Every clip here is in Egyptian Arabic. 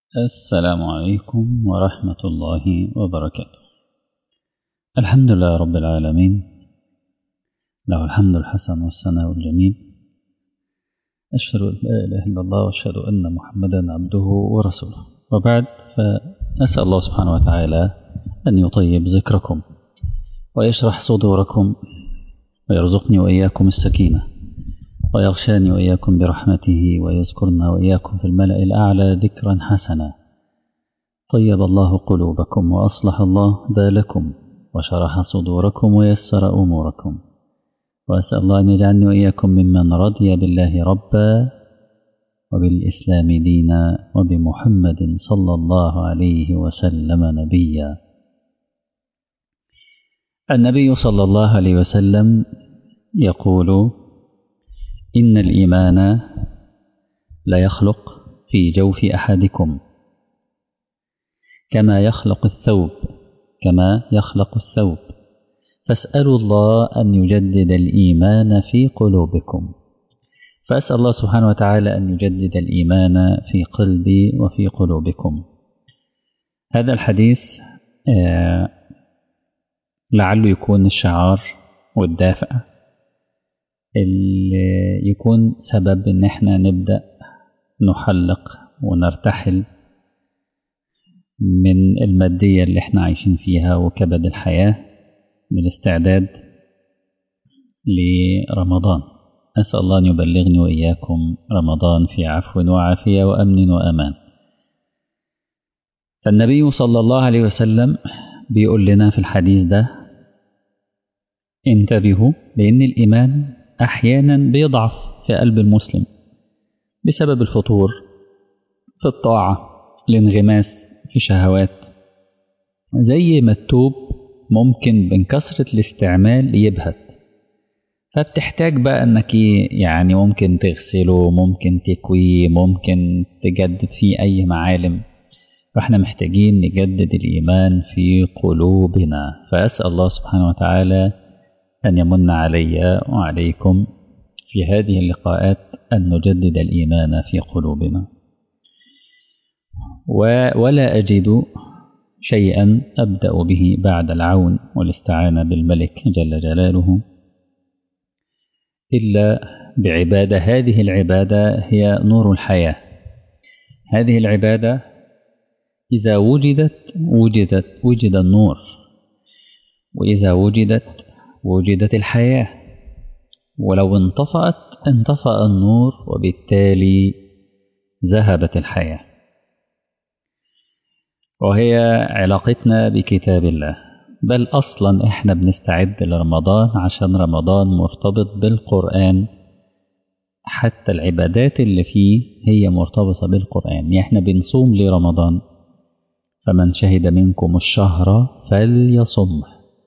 السلام عليكم ورحمة الله وبركاته الحمد لله رب العالمين له الحمد الحسن والثناء الجميل أشهد أن لا إله إلا الله وأشهد أن محمدا عبده ورسوله وبعد فأسأل الله سبحانه وتعالى أن يطيب ذكركم ويشرح صدوركم ويرزقني وإياكم السكينة ويغشاني وإياكم برحمته ويذكرنا وإياكم في الملأ الأعلى ذكرا حسنا طيب الله قلوبكم وأصلح الله بالكم وشرح صدوركم ويسر أموركم وأسأل الله أن يجعلني وإياكم ممن رضي بالله ربا وبالإسلام دينا وبمحمد صلى الله عليه وسلم نبيا النبي صلى الله عليه وسلم يقول إن الإيمان لا يخلق في جوف أحدكم كما يخلق الثوب كما يخلق الثوب فاسألوا الله أن يجدد الإيمان في قلوبكم فأسأل الله سبحانه وتعالى أن يجدد الإيمان في قلبي وفي قلوبكم هذا الحديث آه لعله يكون الشعار والدافع اللي يكون سبب ان احنا نبدأ نحلق ونرتحل من المادية اللي احنا عايشين فيها وكبد الحياة بالاستعداد لرمضان أسأل الله أن يبلغني وإياكم رمضان في عفو وعافية وأمن وأمان فالنبي صلى الله عليه وسلم بيقول لنا في الحديث ده انتبهوا لأن الإيمان أحيانا بيضعف في قلب المسلم بسبب الفطور في الطاعة الانغماس في شهوات زي ما التوب ممكن من كثرة الاستعمال يبهت فبتحتاج بقى انك يعني ممكن تغسله ممكن تكويه ممكن تجدد فيه اي معالم فاحنا محتاجين نجدد الايمان في قلوبنا فاسال الله سبحانه وتعالى أن يمن علي وعليكم في هذه اللقاءات أن نجدد الإيمان في قلوبنا ولا أجد شيئا أبدأ به بعد العون والاستعانة بالملك جل جلاله إلا بعبادة هذه العبادة هي نور الحياة هذه العبادة إذا وجدت وجدت وجد النور وإذا وجدت وجدت الحياة ولو انطفأت انطفأ النور وبالتالي ذهبت الحياة وهي علاقتنا بكتاب الله بل أصلا إحنا بنستعد لرمضان عشان رمضان مرتبط بالقرآن حتى العبادات اللي فيه هي مرتبطة بالقرآن يعني إحنا بنصوم لرمضان فمن شهد منكم الشهر فليصمه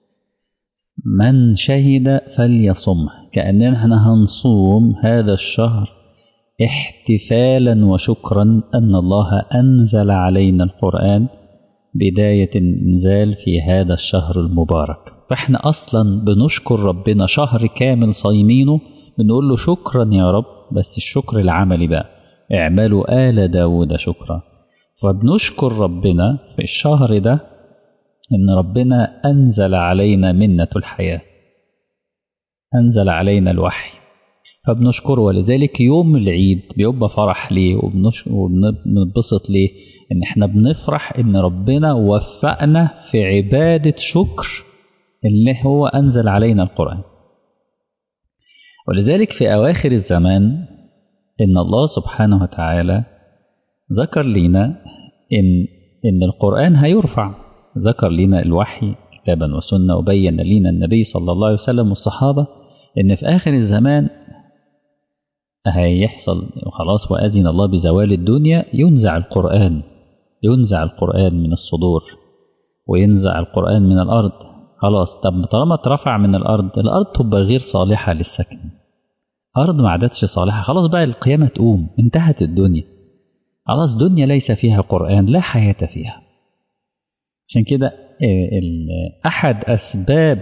من شهد فليصمه كأننا هنصوم هذا الشهر احتفالا وشكرا أن الله أنزل علينا القرآن بداية الإنزال في هذا الشهر المبارك فإحنا أصلا بنشكر ربنا شهر كامل صايمينه بنقول له شكرا يا رب بس الشكر العملي بقى اعملوا آل داود شكرا فبنشكر ربنا في الشهر ده إن ربنا أنزل علينا منة الحياة أنزل علينا الوحي فبنشكره ولذلك يوم العيد بيبقى فرح ليه وبنبسط ليه إن إحنا بنفرح إن ربنا وفقنا في عبادة شكر اللي هو أنزل علينا القرآن ولذلك في أواخر الزمان إن الله سبحانه وتعالى ذكر لنا إن إن القرآن هيرفع ذكر لنا الوحي كتابا وسنة وبين لنا النبي صلى الله عليه وسلم والصحابة إن في آخر الزمان هيحصل خلاص وأذن الله بزوال الدنيا ينزع القرآن ينزع القرآن من الصدور وينزع القرآن من الأرض خلاص طب طالما اترفع من الأرض الأرض تبقى غير صالحة للسكن أرض ما عادتش صالحة خلاص بقى القيامة تقوم انتهت الدنيا خلاص دنيا ليس فيها قرآن لا حياة فيها عشان كده أحد أسباب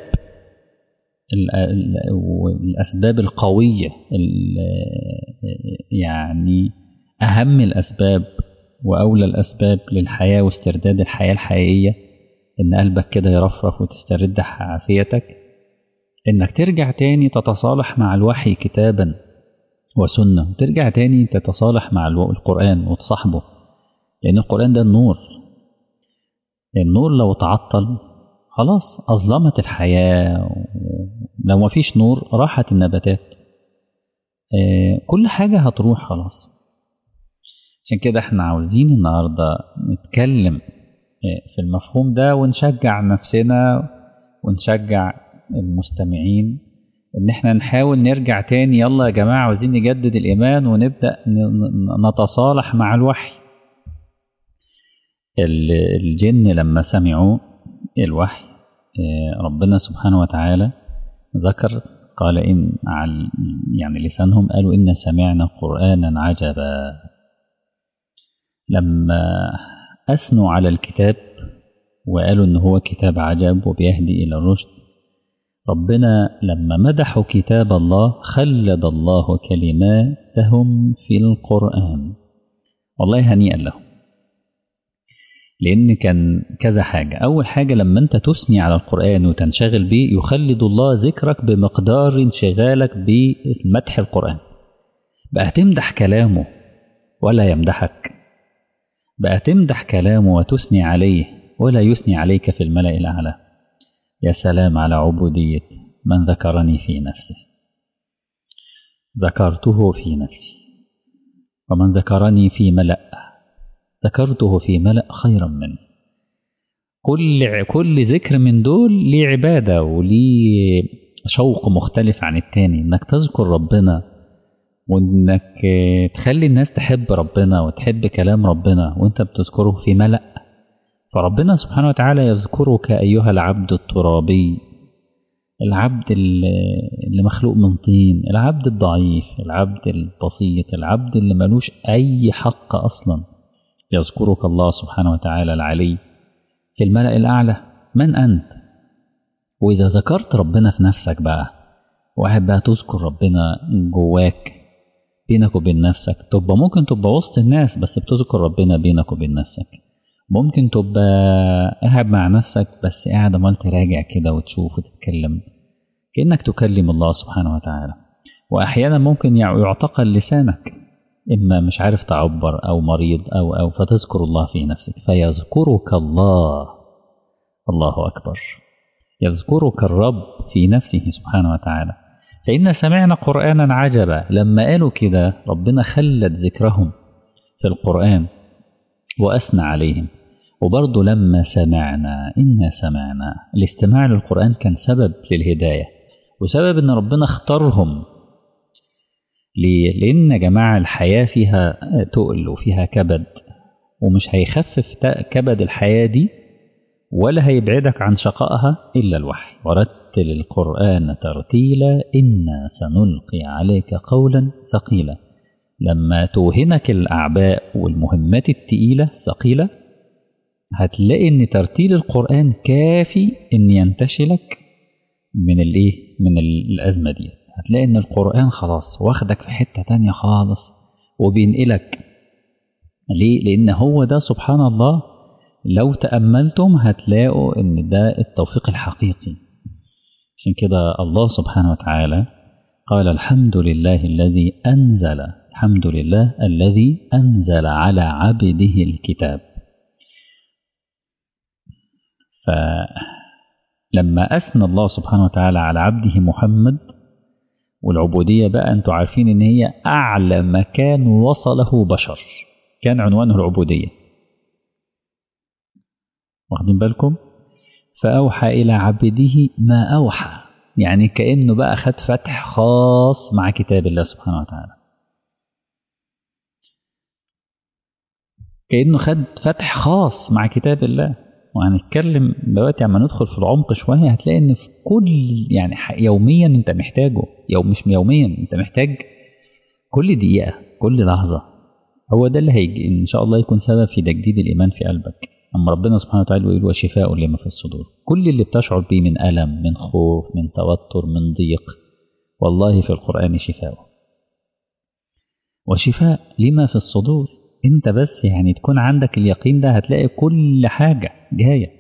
الأسباب القوية يعني أهم الأسباب وأولى الأسباب للحياة واسترداد الحياة الحقيقية إن قلبك كده يرفرف وتسترد عافيتك إنك ترجع تاني تتصالح مع الوحي كتابا وسنة وترجع تاني تتصالح مع القرآن وتصاحبه لأن القرآن ده النور النور لو تعطل خلاص أظلمت الحياة لو ما فيش نور راحت النباتات كل حاجة هتروح خلاص عشان كده احنا عاوزين النهاردة نتكلم في المفهوم ده ونشجع نفسنا ونشجع المستمعين ان احنا نحاول نرجع تاني يلا يا جماعة عاوزين نجدد الإيمان ونبدأ نتصالح مع الوحي الجن لما سمعوا الوحي ربنا سبحانه وتعالى ذكر قال إن على يعني لسانهم قالوا إن سمعنا قرآنا عجبا لما أثنوا على الكتاب وقالوا إن هو كتاب عجب وبيهدي إلى الرشد ربنا لما مدحوا كتاب الله خلد الله كلماتهم في القرآن والله هنيئا لهم لأن كان كذا حاجة أول حاجة لما أنت تثني على القرآن وتنشغل به يخلد الله ذكرك بمقدار انشغالك بمدح القرآن بقى تمدح كلامه ولا يمدحك بقى تمدح كلامه وتثني عليه ولا يثني عليك في الملأ الأعلى يا سلام على عبودية من ذكرني في نفسه ذكرته في نفسي ومن ذكرني في ملأ ذكرته في ملأ خيرا منه كل كل ذكر من دول ليه عبادة وليه شوق مختلف عن التاني انك تذكر ربنا وانك تخلي الناس تحب ربنا وتحب كلام ربنا وانت بتذكره في ملأ فربنا سبحانه وتعالى يذكرك أيها العبد الترابي العبد اللي مخلوق من طين العبد الضعيف العبد البسيط العبد اللي ملوش أي حق أصلا يذكرك الله سبحانه وتعالى العلي في الملأ الأعلى من أنت وإذا ذكرت ربنا في نفسك بقى واحد بقى تذكر ربنا جواك بينك وبين نفسك تبقى ممكن تبقى وسط الناس بس بتذكر ربنا بينك وبين نفسك ممكن تبقى قاعد مع نفسك بس قاعد عمال تراجع كده وتشوف وتتكلم كأنك تكلم الله سبحانه وتعالى وأحيانا ممكن يعتقل لسانك إما مش عارف تعبر أو مريض أو أو فتذكر الله في نفسك فيذكرك الله الله أكبر يذكرك الرب في نفسه سبحانه وتعالى فإن سمعنا قرآنا عجبا لما قالوا كده ربنا خلد ذكرهم في القرآن وأثنى عليهم وبرضه لما سمعنا إنا سمعنا الاستماع للقرآن كان سبب للهداية وسبب إن ربنا اختارهم ليه؟ لأن يا جماعة الحياة فيها تقل وفيها كبد ومش هيخفف كبد الحياة دي ولا هيبعدك عن شقائها إلا الوحي ورتل القرآن ترتيلا إنا سنلقي عليك قولا ثقيلا لما توهنك الأعباء والمهمات التقيلة الثقيلة هتلاقي إن ترتيل القرآن كافي إن ينتشلك من الإيه؟ من الأزمة دي هتلاقي إن القرآن خلاص واخدك في حتة تانية خالص وبينقلك ليه؟ لأن هو ده سبحان الله لو تأملتم هتلاقوا إن ده التوفيق الحقيقي عشان كده الله سبحانه وتعالى قال الحمد لله الذي أنزل الحمد لله الذي أنزل على عبده الكتاب فلما أثنى الله سبحانه وتعالى على عبده محمد والعبودية بقى أنتوا عارفين إن هي أعلى مكان وصله بشر كان عنوانه العبودية واخدين بالكم فأوحى إلى عبده ما أوحى يعني كأنه بقى خد فتح خاص مع كتاب الله سبحانه وتعالى كأنه خد فتح خاص مع كتاب الله وهنتكلم دلوقتي عما ندخل في العمق شوية هتلاقي إن في كل يعني يوميا أنت محتاجه يوم مش يوميا أنت محتاج كل دقيقة كل لحظة هو ده اللي هيجي إن شاء الله يكون سبب في تجديد الإيمان في قلبك أما ربنا سبحانه وتعالى يقول وشفاء لما في الصدور كل اللي بتشعر بيه من ألم من خوف من توتر من ضيق والله في القرآن شفاء وشفاء لما في الصدور انت بس يعني تكون عندك اليقين ده هتلاقي كل حاجة جاية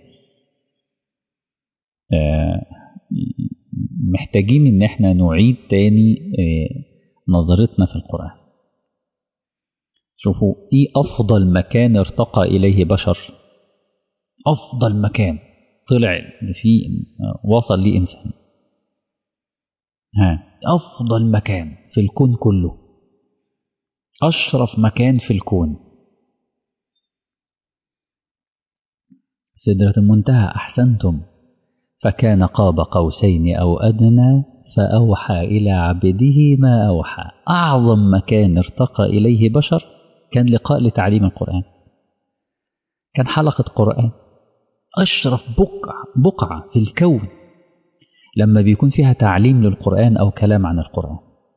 آه محتاجين ان احنا نعيد تاني آه نظرتنا في القرآن شوفوا ايه افضل مكان ارتقى اليه بشر افضل مكان طلع فيه وصل ليه انسان ها افضل مكان في الكون كله اشرف مكان في الكون سدرة المنتهى احسنتم فكان قاب قوسين او ادنى فاوحى الى عبده ما اوحى اعظم مكان ارتقى اليه بشر كان لقاء لتعليم القرآن كان حلقة قرآن أشرف بقعة بقعة في الكون لما بيكون فيها تعليم للقرآن أو كلام عن القرآن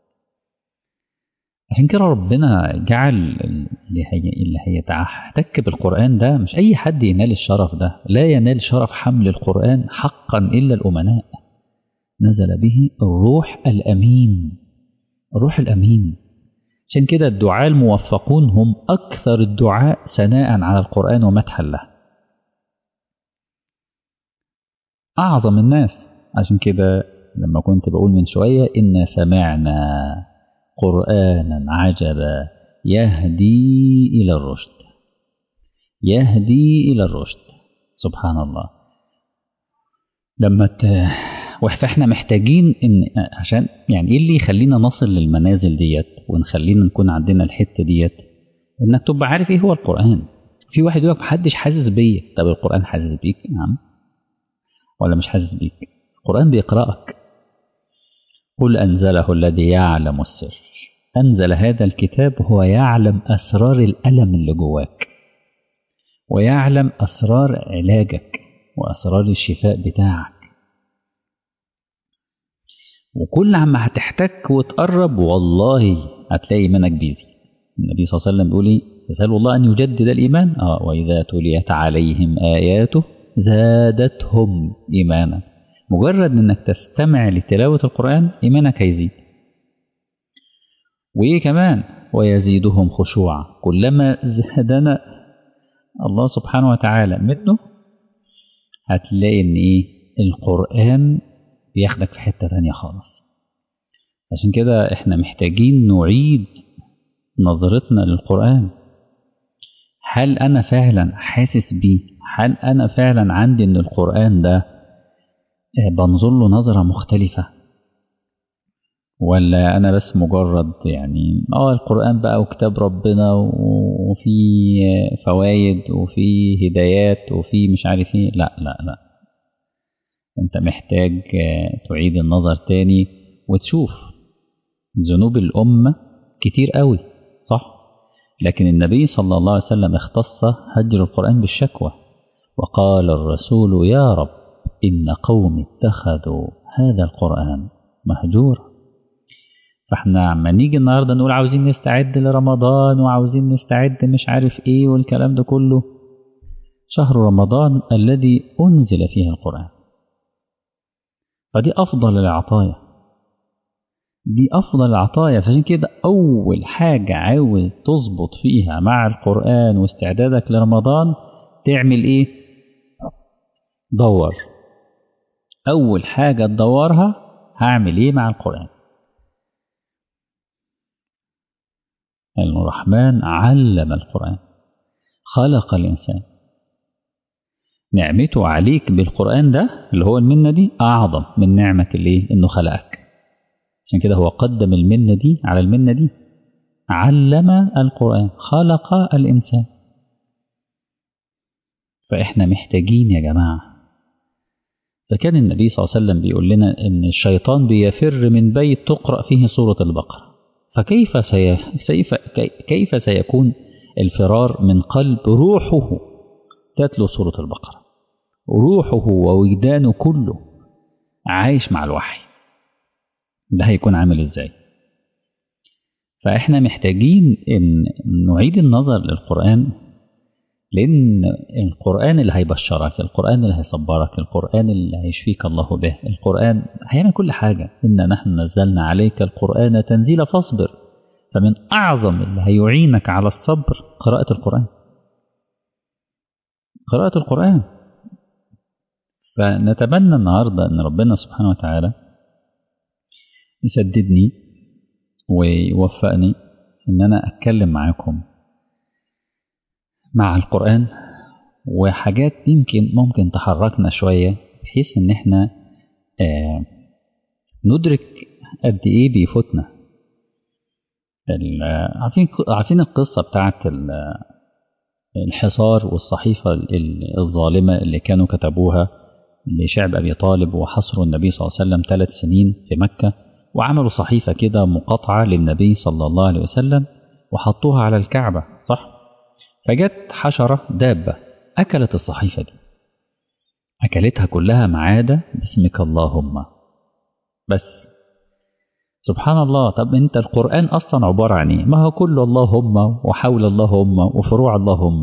عشان كده ربنا جعل اللي هي اللي هيتحتك بالقرآن ده مش أي حد ينال الشرف ده لا ينال شرف حمل القرآن حقا إلا الأمناء نزل به الروح الأمين الروح الأمين عشان كده الدعاء الموفقون هم أكثر الدعاء ثناء على القرآن ومدحا له أعظم الناس عشان كده لما كنت بقول من شوية إن سمعنا قرآنا عجبا يهدي إلى الرشد يهدي إلى الرشد سبحان الله لما ت... فاحنا محتاجين ان عشان يعني ايه اللي يخلينا نصل للمنازل ديت ونخلينا نكون عندنا الحته ديت انك تبقى عارف ايه هو القران في واحد يقول لك محدش حاسس بيا طب القران حاسس بيك نعم ولا مش حاسس بيك القران بيقراك قل انزله الذي يعلم السر انزل هذا الكتاب هو يعلم اسرار الالم اللي جواك ويعلم اسرار علاجك واسرار الشفاء بتاعك وكل عما هتحتك وتقرب والله هتلاقي ايمانك بيزيد النبي صلى الله عليه وسلم بيقول ايه يسأل الله ان يجدد الايمان اه واذا تليت عليهم اياته زادتهم ايمانا مجرد انك تستمع لتلاوه القران ايمانك هيزيد وايه كمان ويزيدهم خشوعا كلما زادنا الله سبحانه وتعالى منه هتلاقي ان ايه القران بياخدك في حتة تانية خالص عشان كده احنا محتاجين نعيد نظرتنا للقرآن هل أنا فعلا حاسس بيه هل أنا فعلا عندي إن القرآن ده بنظر له نظرة مختلفة ولا أنا بس مجرد يعني اه القرآن بقى وكتاب ربنا وفي فوايد وفي هدايات وفي مش عارف ايه لا لا لا انت محتاج تعيد النظر تاني وتشوف ذنوب الأمة كتير قوي صح لكن النبي صلى الله عليه وسلم اختص هجر القرآن بالشكوى وقال الرسول يا رب إن قوم اتخذوا هذا القرآن مهجورا فاحنا عما نيجي النهاردة نقول عاوزين نستعد لرمضان وعاوزين نستعد مش عارف ايه والكلام ده كله شهر رمضان الذي أنزل فيه القرآن فدي أفضل العطايا دي أفضل العطايا فعشان كده أول حاجة عاوز تظبط فيها مع القرآن واستعدادك لرمضان تعمل إيه؟ دور أول حاجة تدورها هعمل إيه مع القرآن الرحمن علم القرآن خلق الإنسان نعمته عليك بالقرآن ده اللي هو المنة دي أعظم من نعمة اللي إنه خلقك عشان كده هو قدم المنة دي على المنة دي علم القرآن خلق الإنسان فإحنا محتاجين يا جماعة فكان النبي صلى الله عليه وسلم بيقول لنا إن الشيطان بيفر من بيت تقرأ فيه سورة البقرة فكيف سي... سيف... كيف سيكون الفرار من قلب روحه تتلو سورة البقرة روحه ووجدانه كله عايش مع الوحي ده هيكون عامل ازاي فاحنا محتاجين ان نعيد النظر للقرآن لأن القرآن اللي هيبشرك القرآن اللي هيصبرك القرآن اللي هيشفيك الله به القرآن هيعمل كل حاجة إن نحن نزلنا عليك القرآن تنزيلا فاصبر فمن أعظم اللي هيعينك على الصبر قراءة القرآن قراءة القرآن فنتمنى النهاردة أن ربنا سبحانه وتعالى يسددني ويوفقني أن أنا أتكلم معاكم مع القرآن وحاجات يمكن ممكن تحركنا شوية بحيث أن احنا آه ندرك قد إيه بيفوتنا عارفين عارفين القصة بتاعت الحصار والصحيفة الظالمة اللي كانوا كتبوها لشعب أبي طالب وحصروا النبي صلى الله عليه وسلم ثلاث سنين في مكة وعملوا صحيفة كده مقاطعة للنبي صلى الله عليه وسلم وحطوها على الكعبة صح فجت حشرة دابة أكلت الصحيفة دي أكلتها كلها ما عدا باسمك اللهم بس سبحان الله طب انت القرآن أصلا عبارة عن ايه ما هو كل اللهم وحول اللهم وفروع اللهم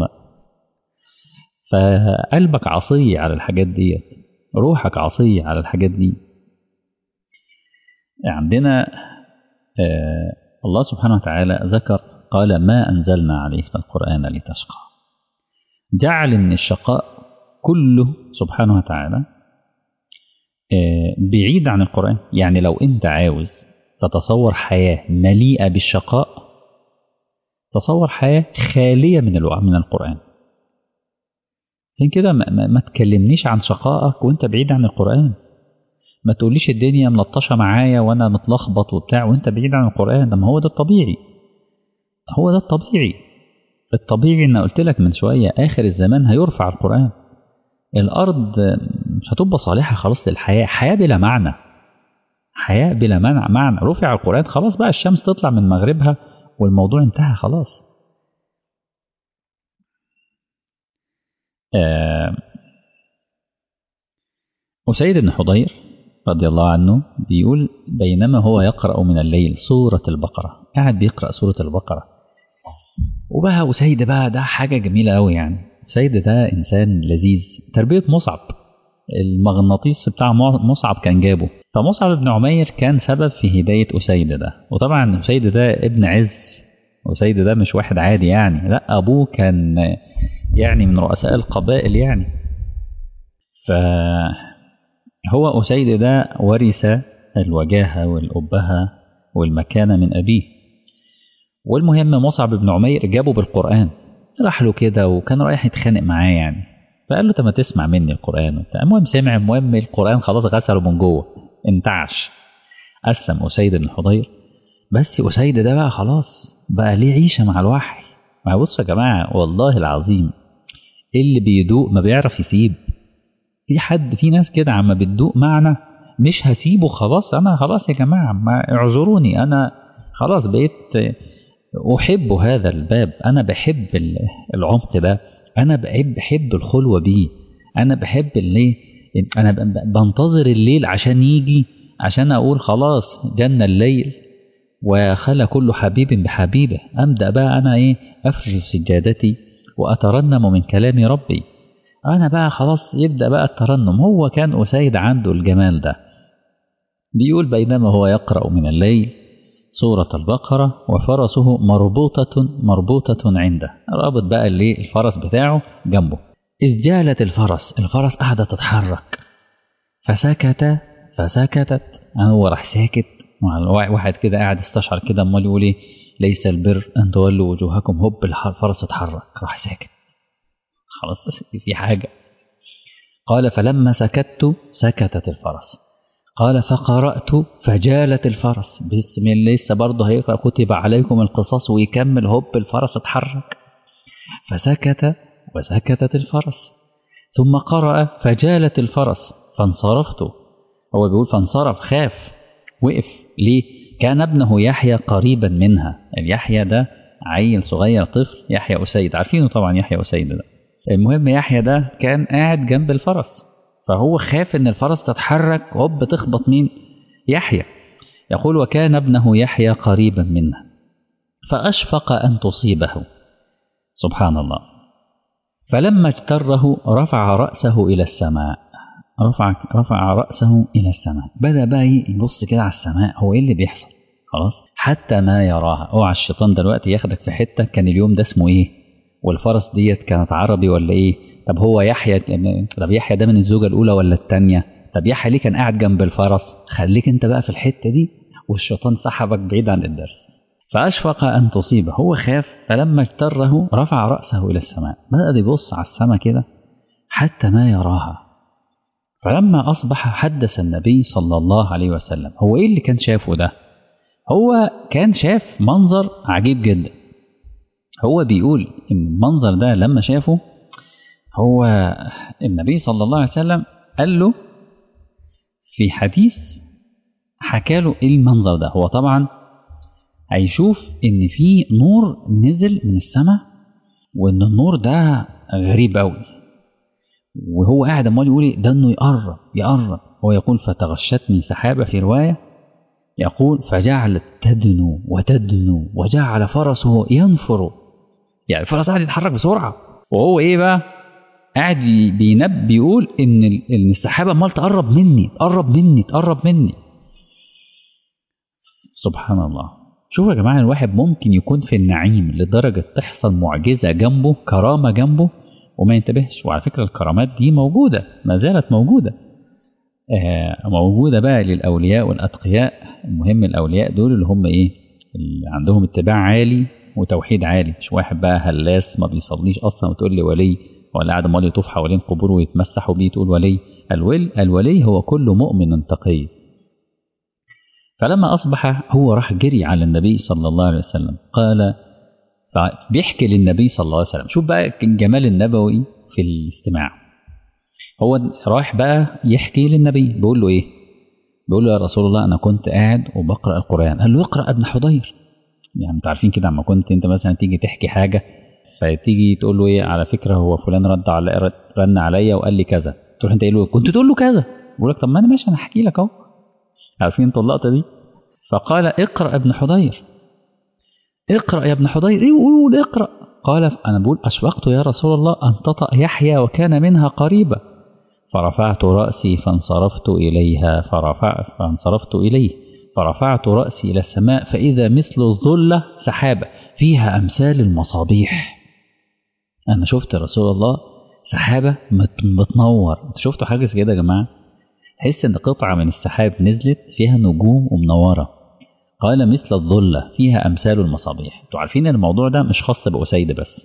فقلبك عصي على الحاجات دي روحك عصية على الحاجات دي عندنا آه الله سبحانه وتعالى ذكر قال ما أنزلنا عليك القرآن لتشقى جعل من الشقاء كله سبحانه وتعالى آه بعيد عن القرآن يعني لو أنت عاوز تتصور حياة مليئة بالشقاء تصور حياة خالية من من القرآن عشان كده ما, ما, ما تكلمنيش عن شقائك وانت بعيد عن القرآن ما تقوليش الدنيا ملطشة معايا وانا متلخبط وبتاع وانت بعيد عن القرآن ما هو ده الطبيعي هو ده الطبيعي الطبيعي ان قلت لك من شوية اخر الزمان هيرفع القرآن الارض مش هتبقى صالحة خلاص للحياة حياة بلا معنى حياة بلا منع معنى رفع القرآن خلاص بقى الشمس تطلع من مغربها والموضوع انتهى خلاص آه أسيد بن حضير رضي الله عنه بيقول بينما هو يقرأ من الليل سورة البقرة قاعد بيقرأ سورة البقرة وبقى أسيد بقى ده حاجة جميلة أوي يعني أسيد ده إنسان لذيذ تربية مصعب المغناطيس بتاع مصعب كان جابه فمصعب بن عمير كان سبب في هداية أسيد ده وطبعا أسيد ده ابن عز أسيد ده مش واحد عادي يعني لا أبوه كان يعني من رؤساء القبائل يعني فهو أسيد ده ورث الوجاهة والأبهة والمكانة من أبيه والمهم مصعب بن عمير جابه بالقرآن راح له كده وكان رايح يتخانق معاه يعني فقال له طب ما تسمع مني القرآن وبتاع المهم سمع المهم القرآن خلاص غسله من جوه انتعش أسلم أسيد بن حضير بس أسيد ده بقى خلاص بقى ليه عيشة مع الوحي ما بصوا يا جماعة والله العظيم اللي بيدوق ما بيعرف يسيب في حد في ناس كده عما بتدوق معنى مش هسيبه خلاص أنا خلاص يا جماعة ما اعذروني أنا خلاص بقيت أحب هذا الباب أنا بحب العمق ده أنا بحب بحب الخلوة بيه أنا بحب اللي أنا بنتظر الليل عشان يجي عشان أقول خلاص جن الليل وخلى كل حبيب بحبيبه أبدأ بقى أنا إيه أفرش سجادتي وأترنم من كلام ربي أنا بقى خلاص يبدأ بقى الترنم هو كان أسيد عنده الجمال ده بيقول بينما هو يقرأ من الليل سورة البقرة وفرسه مربوطة مربوطة عنده رابط بقى اللي الفرس بتاعه جنبه إذ جالت الفرس الفرس قاعدة تتحرك فسكت فسكتت هو راح ساكت واحد كده قاعد استشعر كده امال يقول ايه ليس البر ان تولوا وجوهكم هوب الفرس اتحرك راح ساكت خلاص في حاجة قال فلما سكت سكتت الفرس قال فقرأت فجالت الفرس بسم الله لسه برضه هيقرأ كتب عليكم القصاص ويكمل هوب الفرس اتحرك فسكت وسكتت الفرس ثم قرأ فجالت الفرس فانصرفت هو بيقول فانصرف خاف وقف ليه كان ابنه يحيى قريبا منها اليحيى ده عيل صغير طفل يحيى أسيد عارفينه طبعا يحيى أسيد ده المهم يحيى ده كان قاعد جنب الفرس فهو خاف ان الفرس تتحرك هوب تخبط مين يحيى يقول وكان ابنه يحيى قريبا منها فأشفق أن تصيبه سبحان الله فلما اجتره رفع رأسه إلى السماء رفع رفع رأسه إلى السماء بدأ بقى يبص كده على السماء هو إيه اللي بيحصل خلاص حتى ما يراها اوعى الشيطان دلوقتي ياخدك في حته كان اليوم ده اسمه ايه والفرس ديت كانت عربي ولا ايه طب هو يحيى طب يحيى ده من الزوجه الاولى ولا الثانيه طب يحيى ليه كان قاعد جنب الفرس خليك انت بقى في الحته دي والشيطان سحبك بعيد عن الدرس فأشفق أن تصيبه هو خاف فلما اجتره رفع رأسه إلى السماء بدأ يبص على السماء كده حتى ما يراها فلما أصبح حدث النبي صلى الله عليه وسلم هو إيه اللي كان شافه ده هو كان شاف منظر عجيب جدا هو بيقول إن المنظر ده لما شافه هو النبي صلى الله عليه وسلم قال له في حديث حكى له ايه المنظر ده هو طبعا هيشوف ان في نور نزل من السماء وان النور ده غريب قوي وهو قاعد امال يقول ده انه يقرب يقرب هو يقول فتغشتني سحابه في روايه يقول فجعلت تدنو وتدنو وجعل فرسه ينفر يعني الفرس قاعد يتحرك بسرعه وهو ايه بقى قاعد بينب بيقول ان ان السحابه امال تقرب مني تقرب مني تقرب مني سبحان الله شوفوا يا جماعه الواحد ممكن يكون في النعيم لدرجه تحصل معجزه جنبه كرامه جنبه وما ينتبهش وعلى فكره الكرامات دي موجوده ما زالت موجوده آه موجوده بقى للاولياء والاتقياء المهم الاولياء دول اللي هم ايه اللي عندهم اتباع عالي وتوحيد عالي مش واحد بقى هلاس ما بيصليش اصلا وتقول لي ولي ولا قاعد امال يطوف حوالين قبور ويتمسحوا بيه تقول ولي الول الولي هو كل مؤمن تقي فلما أصبح هو راح جري على النبي صلى الله عليه وسلم قال بيحكي للنبي صلى الله عليه وسلم شوف بقى الجمال النبوي في الاستماع هو راح بقى يحكي للنبي بيقول له ايه بيقول له يا رسول الله انا كنت قاعد وبقرا القران قال له اقرا ابن حضير يعني انتوا عارفين كده اما كنت انت مثلا تيجي تحكي حاجه فتيجي تقول له ايه على فكره هو فلان رد على رن عليا وقال لي كذا تروح انت قايل له كنت تقول له كذا يقول لك طب ما انا ماشي انا هحكي لك اهو عارفين انتوا اللقطه دي فقال اقرا ابن حضير اقرا يا ابن حضير ايه قول اقرا قال انا بقول اشفقت يا رسول الله ان تطأ يحيى وكان منها قريبا فرفعت رأسي فانصرفت إليها فرفع فانصرفت إليه فرفعت رأسي إلى السماء فإذا مثل الظلة سحابة فيها أمثال المصابيح أنا شفت رسول الله سحابة بتنور أنت شفتوا حاجة كده يا جماعة تحس إن قطعة من السحاب نزلت فيها نجوم ومنورة قال مثل الظلة فيها أمثال المصابيح أنتوا عارفين إن الموضوع ده مش خاص بأسيد بس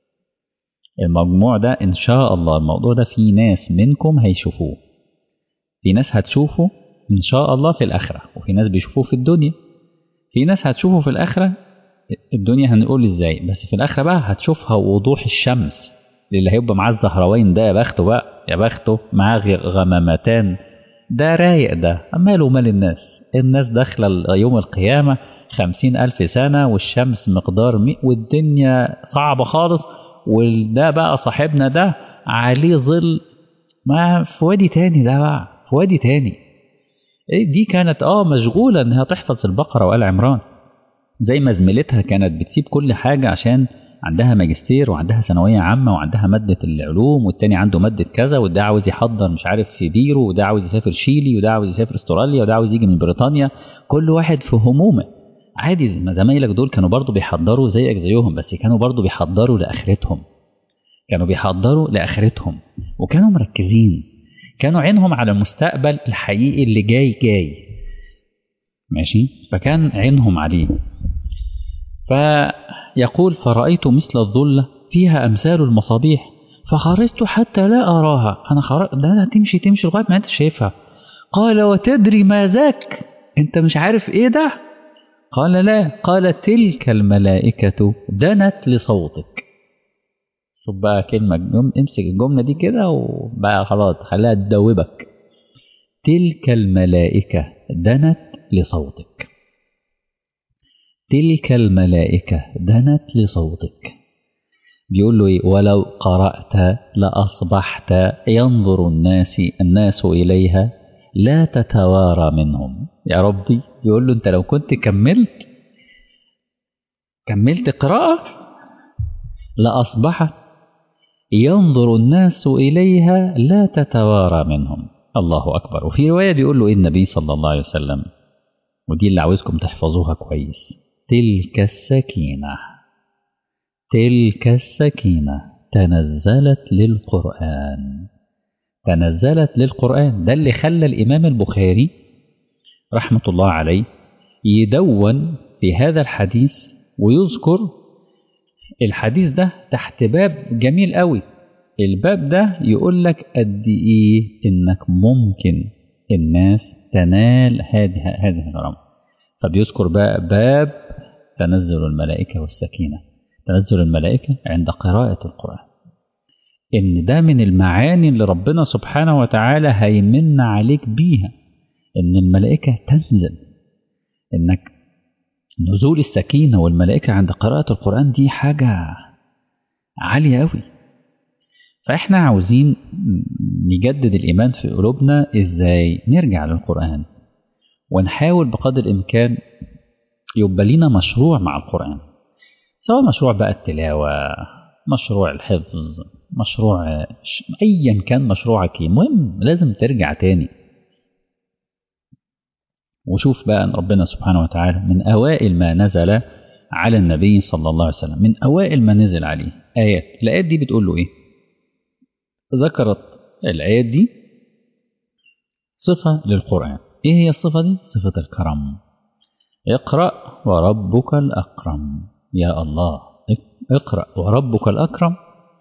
المجموع ده إن شاء الله الموضوع ده في ناس منكم هيشوفوه في ناس هتشوفه إن شاء الله في الآخرة وفي ناس بيشوفوه في الدنيا في ناس هتشوفه في الآخرة الدنيا هنقول إزاي بس في الآخرة بقى هتشوفها وضوح الشمس اللي هيبقى معاه الزهروين ده يا بخته بقى يا بخته معاه غمامتان ده رايق ده ماله مال الناس الناس داخلة يوم القيامة خمسين ألف سنة والشمس مقدار مئة والدنيا صعبة خالص وده بقى صاحبنا ده عليه ظل ما في وادي تاني ده بقى في وادي تاني دي كانت اه مشغولة انها تحفظ البقرة وآل عمران زي ما زميلتها كانت بتسيب كل حاجة عشان عندها ماجستير وعندها ثانوية عامة وعندها مادة العلوم والتاني عنده مادة كذا وده عاوز يحضر مش عارف في بيرو وده عاوز يسافر شيلي وده عاوز يسافر استراليا وده عاوز يجي من بريطانيا كل واحد في همومه عادي ما زمايلك دول كانوا برضو بيحضروا زيك زيهم بس كانوا برضو بيحضروا لآخرتهم كانوا بيحضروا لآخرتهم وكانوا مركزين كانوا عينهم على المستقبل الحقيقي اللي جاي جاي ماشي فكان عينهم عليه فيقول فرأيت مثل الظلة فيها أمثال المصابيح فخرجت حتى لا أراها أنا خرجت ده أنا تمشي تمشي لغاية ما أنت شايفها قال وتدري ما ذاك أنت مش عارف إيه ده قال لا قال تلك الملائكة دنت لصوتك شوف بقى كلمة جم... امسك الجملة دي كده وبقى خلاص خليها تدوبك تلك الملائكة دنت لصوتك تلك الملائكة دنت لصوتك بيقول له إيه ولو قرأت لأصبحت ينظر الناس الناس إليها لا تتوارى منهم يا ربي يقول له أنت لو كنت كملت كملت قراءة لأصبحت ينظر الناس إليها لا تتوارى منهم الله أكبر وفي رواية بيقول له إيه النبي صلى الله عليه وسلم ودي اللي عاوزكم تحفظوها كويس تلك السكينة تلك السكينة تنزلت للقرآن تنزلت للقرآن ده اللي خلى الإمام البخاري رحمة الله عليه يدون في هذا الحديث ويذكر الحديث ده تحت باب جميل قوي الباب ده يقول لك قد ايه انك ممكن الناس تنال هذه هذه الغرام فبيذكر بقى باب تنزل الملائكة والسكينة تنزل الملائكة عند قراءة القرآن إن ده من المعاني اللي ربنا سبحانه وتعالى هيمن عليك بيها إن الملائكة تنزل إنك نزول السكينة والملائكة عند قراءة القرآن دي حاجة عالية أوي فإحنا عاوزين نجدد الإيمان في قلوبنا إزاي نرجع للقرآن ونحاول بقدر الإمكان يبقى لنا مشروع مع القرآن سواء مشروع بقى التلاوة مشروع الحفظ مشروع أيا كان مشروعك المهم لازم ترجع تاني وشوف بقى أن ربنا سبحانه وتعالى من أوائل ما نزل على النبي صلى الله عليه وسلم من أوائل ما نزل عليه آيات الآيات دي بتقول له إيه ذكرت الآيات دي صفة للقرآن إيه هي الصفة دي صفة الكرم اقرأ وربك الأكرم يا الله اقرأ وربك الأكرم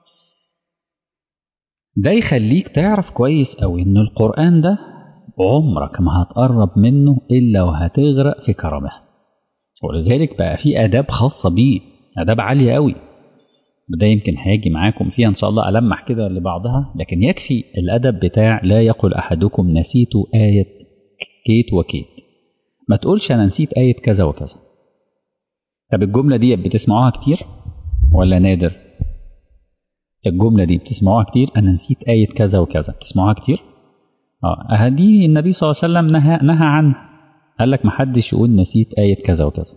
ده يخليك تعرف كويس أوي إن القرآن ده عمرك ما هتقرب منه إلا وهتغرق في كرمه ولذلك بقى في آداب خاصة بيه آداب عالية أوي وده يمكن هيجي معاكم فيها إن شاء الله ألمح كده لبعضها لكن يكفي الأدب بتاع لا يقل أحدكم نسيت آية كيت وكيت ما تقولش أنا نسيت آية كذا وكذا طب الجملة دي بتسمعوها كتير ولا نادر الجملة دي بتسمعوها كتير أنا نسيت آية كذا وكذا بتسمعوها كتير اه دي النبي صلى الله عليه وسلم نهى نهى عنها قال لك ما حدش يقول نسيت آية كذا وكذا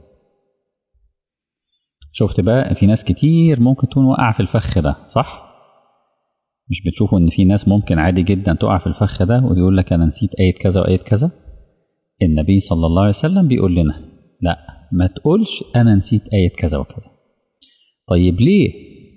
شفت بقى في ناس كتير ممكن تكون وقع في الفخ ده صح مش بتشوفوا ان في ناس ممكن عادي جدا تقع في الفخ ده ويقول لك انا نسيت آية كذا وآية كذا النبي صلى الله عليه وسلم بيقول لنا لا ما تقولش انا نسيت آية كذا وكذا طيب ليه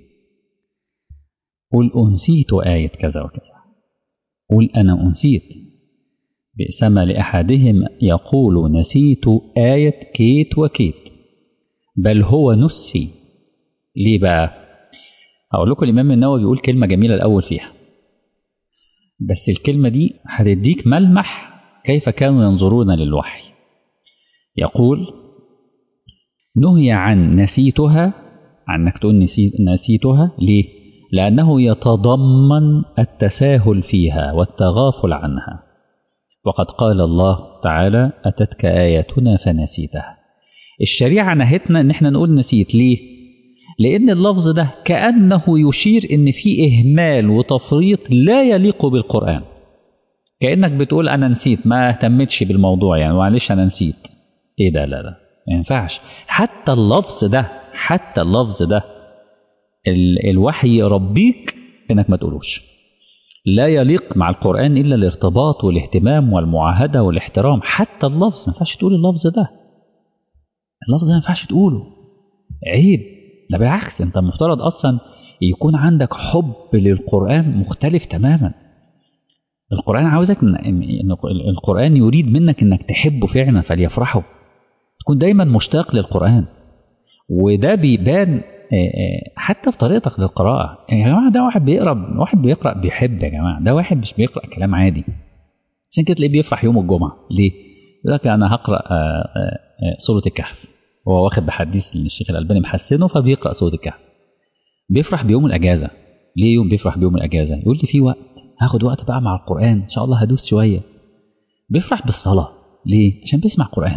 قل أنسيت آية كذا وكذا قل أنا أنسيت بئسما لأحدهم يقول نسيت آية كيت وكيت بل هو نسي ليه بقى هقول لكم الإمام النووي بيقول كلمة جميلة الأول فيها بس الكلمة دي هتديك ملمح كيف كانوا ينظرون للوحي يقول نهي عن نسيتها عنك تقول نسيت نسيتها ليه لأنه يتضمن التساهل فيها والتغافل عنها وقد قال الله تعالى أتتك آياتنا فنسيتها الشريعة نهتنا إن احنا نقول نسيت ليه؟ لأن اللفظ ده كأنه يشير إن في إهمال وتفريط لا يليق بالقرآن كأنك بتقول أنا نسيت ما اهتمتش بالموضوع يعني معلش أنا نسيت إيه ده لا لا ما ينفعش حتى اللفظ ده حتى اللفظ ده ال الوحي يربيك انك ما تقولوش لا يليق مع القرآن إلا الارتباط والاهتمام والمعاهدة والاحترام حتى اللفظ ما ينفعش تقول اللفظ ده اللفظ ده ما ينفعش تقوله عيب ده بالعكس انت المفترض اصلا يكون عندك حب للقرآن مختلف تماما القرآن عاوزك ان القرآن يريد منك انك تحبه فعلا فليفرحه تكون دايما مشتاق للقرآن وده بيبان حتى في طريقتك للقراءة يعني يا جماعة ده واحد بيقرأ واحد بيقرأ بيحب يا جماعة ده واحد مش بيقرأ كلام عادي عشان كده تلاقيه بيفرح يوم الجمعة ليه؟ يقول لك أنا هقرأ سورة الكهف هو واخد بحديث الشيخ الألباني محسنه فبيقرأ سورة الكهف بيفرح بيوم الأجازة ليه يوم بيفرح بيوم الأجازة؟ يقول لي في وقت هاخد وقت بقى مع القرآن إن شاء الله هدوس شوية بيفرح بالصلاة ليه؟ عشان بيسمع قرآن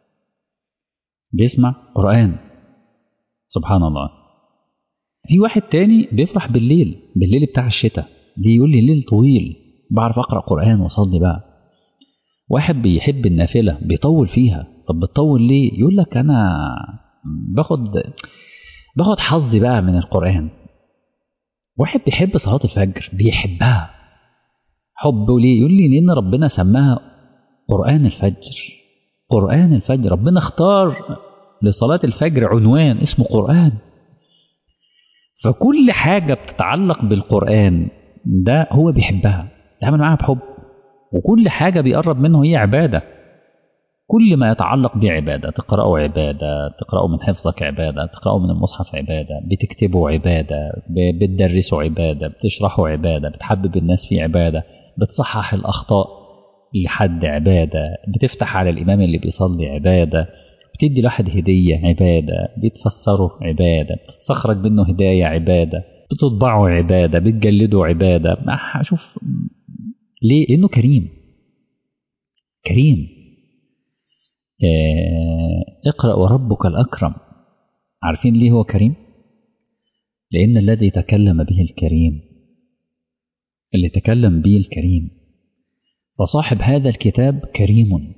بيسمع قرآن سبحان الله في واحد تاني بيفرح بالليل بالليل بتاع الشتاء ليه يقول لي الليل طويل بعرف اقرا قران واصلي بقى واحد بيحب النافله بيطول فيها طب بتطول ليه يقول لك انا باخد باخد حظي بقى من القران واحد بيحب صلاه الفجر بيحبها حبه ليه يقول لي لان ربنا سماها قران الفجر قرآن الفجر ربنا اختار لصلاة الفجر عنوان اسمه قرآن فكل حاجة بتتعلق بالقرآن ده هو بيحبها يتعامل معاها بحب وكل حاجة بيقرب منه هي عبادة كل ما يتعلق بعبادة تقرأه عبادة تقرأه من حفظك عبادة تقرأه من المصحف عبادة بتكتبه عبادة بتدرسه عبادة بتشرحه عبادة بتحبب الناس فيه عبادة بتصحح الأخطاء لحد عبادة بتفتح على الإمام اللي بيصلي عبادة بتدي لواحد هدية عبادة بتفسره عبادة بتستخرج منه هداية عبادة بتطبعه عبادة بتجلده عبادة شوف ليه؟ لأنه كريم كريم آه اقرأ وربك الأكرم عارفين ليه هو كريم؟ لأن الذي تكلم به الكريم اللي تكلم به الكريم فصاحب هذا الكتاب كريم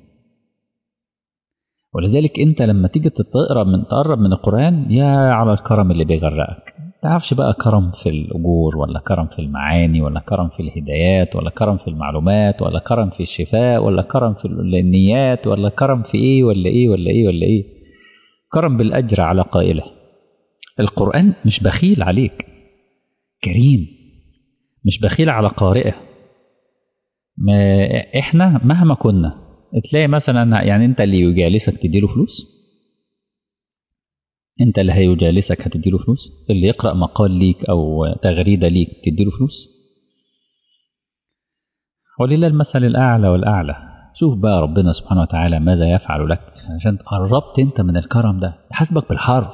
ولذلك انت لما تيجي تقرب من تقرب من القرآن يا على الكرم اللي بيغرقك تعرفش بقى كرم في الأجور ولا كرم في المعاني ولا كرم في الهدايات ولا كرم في المعلومات ولا كرم في الشفاء ولا كرم في النيات ولا كرم في ايه ولا ايه ولا ايه ولا ايه كرم بالأجر على قائله القرآن مش بخيل عليك كريم مش بخيل على قارئه ما احنا مهما كنا تلاقي مثلا يعني انت اللي يجالسك تديله فلوس انت اللي هيجالسك هتديله فلوس اللي يقرأ مقال ليك او تغريدة ليك تديله فلوس ولله المثل الأعلى والأعلى شوف بقى ربنا سبحانه وتعالى ماذا يفعل لك عشان قربت انت من الكرم ده يحاسبك بالحرف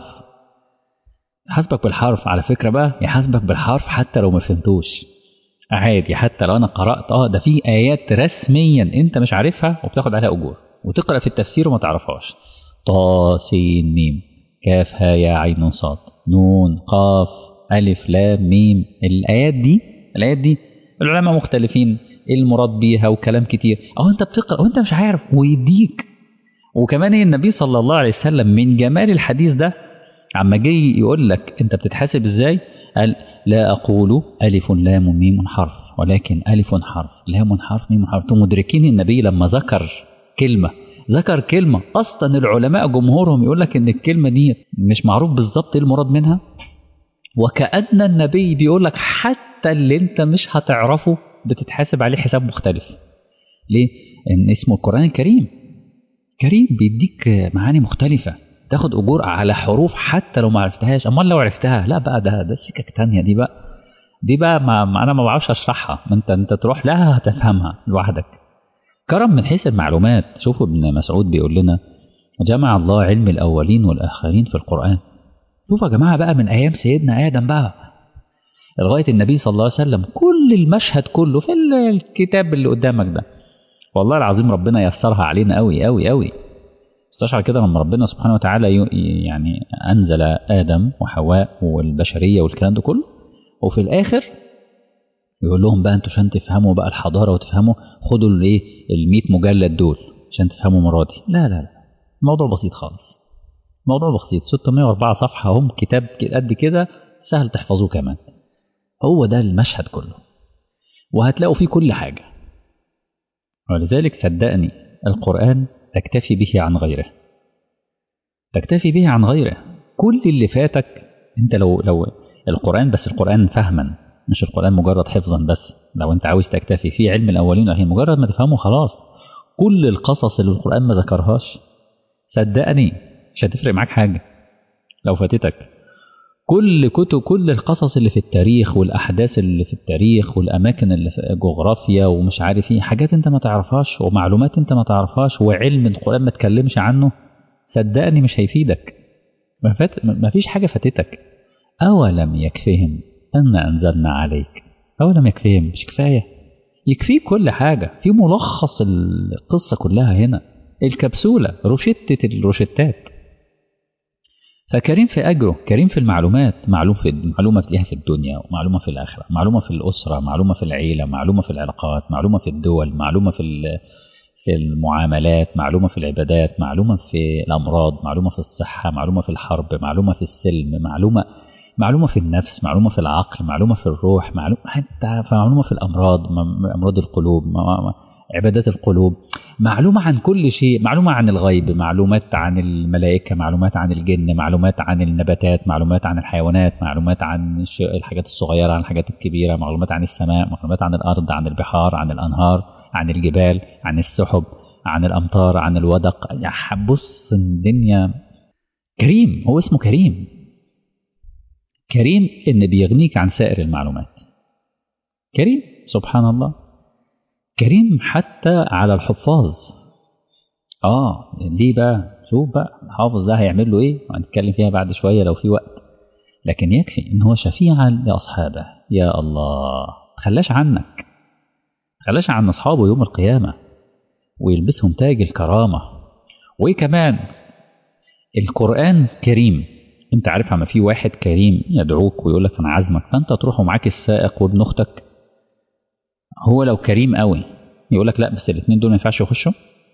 يحاسبك بالحرف على فكرة بقى يحاسبك بالحرف حتى لو ما فهمتوش عادي حتى لو انا قرات اه ده في ايات رسميا انت مش عارفها وبتاخد عليها اجور وتقرا في التفسير وما تعرفهاش طا سين ميم كاف ها يا عين صاد نون قاف الف لام ميم الايات دي الايات دي العلماء مختلفين ايه المراد بيها وكلام كتير اه انت بتقرا وانت مش عارف ويديك وكمان النبي صلى الله عليه وسلم من جمال الحديث ده عما جاي يقول لك انت بتتحاسب ازاي قال لا أقول ألف لام ميم حرف ولكن ألف حرف لام حرف ميم حرف انتم مدركين النبي لما ذكر كلمة ذكر كلمة أصلا العلماء جمهورهم يقول لك إن الكلمة دي مش معروف بالظبط إيه المراد منها وكأن النبي بيقول لك حتى اللي أنت مش هتعرفه بتتحاسب عليه حساب مختلف ليه؟ إن اسمه القرآن الكريم كريم بيديك معاني مختلفة تاخد اجور على حروف حتى لو ما عرفتهاش امال لو عرفتها لا بقى ده ده سكك تانية دي بقى دي بقى ما, ما انا ما بعرفش اشرحها انت انت تروح لها هتفهمها لوحدك كرم من حيث المعلومات شوفوا ابن مسعود بيقول لنا جمع الله علم الاولين والاخرين في القران شوفوا يا جماعه بقى من ايام سيدنا ادم بقى لغايه النبي صلى الله عليه وسلم كل المشهد كله في الكتاب اللي قدامك ده والله العظيم ربنا يسرها علينا قوي قوي قوي استشعر كده لما ربنا سبحانه وتعالى يعني أنزل آدم وحواء والبشرية والكلام ده كله وفي الآخر يقول لهم بقى انتوا عشان تفهموا بقى الحضارة وتفهموا خدوا الايه ال 100 مجلد دول عشان تفهموا مرادي لا لا لا الموضوع بسيط خالص موضوع بسيط 604 صفحة هم كتاب قد كده سهل تحفظوه كمان هو ده المشهد كله وهتلاقوا فيه كل حاجة ولذلك صدقني القرآن تكتفي به عن غيره تكتفي به عن غيره كل اللي فاتك انت لو لو القرآن بس القرآن فهما مش القرآن مجرد حفظا بس لو انت عاوز تكتفي في علم الأولين والآخرين مجرد ما تفهمه خلاص كل القصص اللي القرآن ما ذكرهاش صدقني مش هتفرق معاك حاجة لو فاتتك كل كتب كل القصص اللي في التاريخ والأحداث اللي في التاريخ والأماكن اللي في جغرافيا ومش عارف ايه حاجات انت ما تعرفهاش ومعلومات انت ما تعرفهاش وعلم القرآن ما تكلمش عنه صدقني مش هيفيدك ما, فات ما فيش حاجة فاتتك أولم يكفهم أن أنزلنا عليك أولم يكفهم مش كفاية يكفيك كل حاجة في ملخص القصة كلها هنا الكبسولة روشتة الروشتات فكريم في أجره كريم في المعلومات معلوم في معلومة ليها في الدنيا ومعلومة في الآخرة معلومة في الأسرة معلومة في العيلة معلومة في العلاقات معلومة في الدول معلومة في في المعاملات معلومة في العبادات معلومة في الأمراض معلومة في الصحة معلومة في الحرب معلومة في السلم معلومة معلومة في النفس معلومة في العقل معلومة في الروح معلومة حتى معلومة في الأمراض أمراض القلوب عبادات القلوب معلومة عن كل شيء معلومة عن الغيب معلومات عن الملائكة معلومات عن الجن معلومات عن النباتات معلومات عن الحيوانات معلومات عن الحاجات الصغيرة عن الحاجات الكبيرة معلومات عن السماء معلومات عن الأرض عن البحار عن الأنهار عن الجبال عن السحب عن الأمطار عن الودق يعني بص الدنيا كريم هو اسمه كريم كريم إن بيغنيك عن سائر المعلومات كريم سبحان الله كريم حتى على الحفاظ اه ليه بقى شوف بقى الحافظ ده هيعمل له ايه هنتكلم فيها بعد شويه لو في وقت لكن يكفي ان هو شفيعا لاصحابه يا الله تخلاش عنك تخلاش عن اصحابه يوم القيامه ويلبسهم تاج الكرامه وكمان القران كريم انت عارف اما في واحد كريم يدعوك ويقول لك انا عازمك فانت تروح ومعاك السائق وابن اختك هو لو كريم قوي يقول لك لا بس الاثنين دول ما ينفعش يخشوا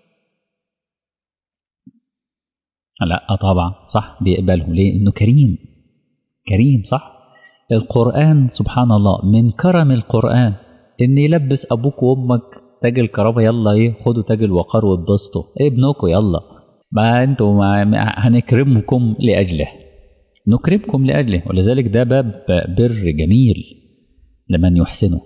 لا طبعا صح بيقبله ليه انه كريم كريم صح القرآن سبحان الله من كرم القرآن ان يلبس ابوك وامك تاج الكرامة يلا ايه خدوا تاج الوقار واتبسطوا ايه ابنكم يلا ما انتوا ما هنكرمكم لاجله نكرمكم لاجله ولذلك ده باب بر جميل لمن يحسنه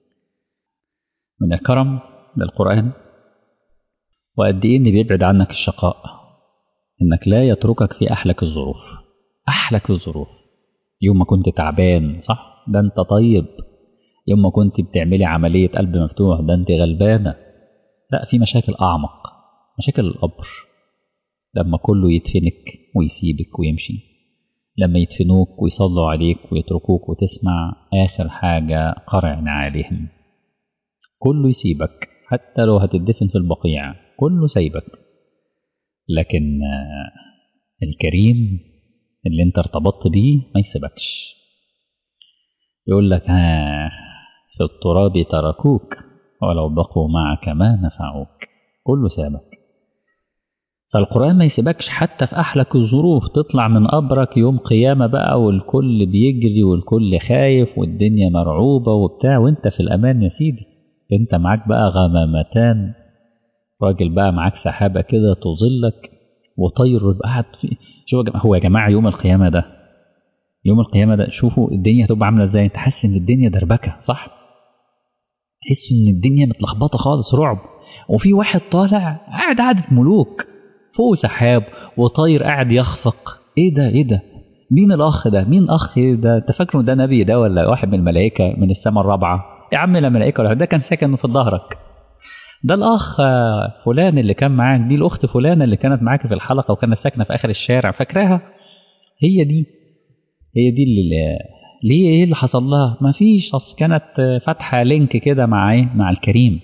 من الكرم للقرآن وقد إيه إن بيبعد عنك الشقاء إنك لا يتركك في أحلك الظروف أحلك الظروف يوم ما كنت تعبان صح ده أنت طيب يوم ما كنت بتعملي عملية قلب مفتوح ده أنت غلبانة لا في مشاكل أعمق مشاكل القبر لما كله يدفنك ويسيبك ويمشي لما يدفنوك ويصلوا عليك ويتركوك وتسمع آخر حاجة قرع عليهم كله يسيبك حتى لو هتدفن في البقيع كله سايبك لكن الكريم اللي انت ارتبطت بيه ما يسيبكش يقول لك ها في التراب تركوك ولو بقوا معك ما نفعوك كله سابك فالقرآن ما يسيبكش حتى في أحلك الظروف تطلع من قبرك يوم قيامة بقى والكل بيجري والكل خايف والدنيا مرعوبة وبتاع وانت في الأمان يا سيدي انت معاك بقى غمامتان راجل بقى معاك سحابة كده تظلك وطير يبقى قاعد في شوف هو يا جماعة يوم القيامة ده يوم القيامة ده شوفوا الدنيا هتبقى عاملة ازاي تحس ان الدنيا دربكة صح تحس ان الدنيا متلخبطة خالص رعب وفي واحد طالع قاعد قعدة ملوك فوق سحاب وطاير قاعد يخفق ايه ده ايه ده مين الاخ ده مين اخ ده انت فاكره ده نبي ده ولا واحد من الملائكة من السماء الرابعة يا عم لا ملائكة ولا ده كان ساكن في ظهرك ده الأخ فلان اللي كان معاك دي الأخت فلانة اللي كانت معاك في الحلقة وكانت ساكنة في آخر الشارع فاكراها هي دي هي دي اللي ليه ايه اللي حصل لها ما فيش اصل كانت فاتحه لينك كده مع ايه مع الكريم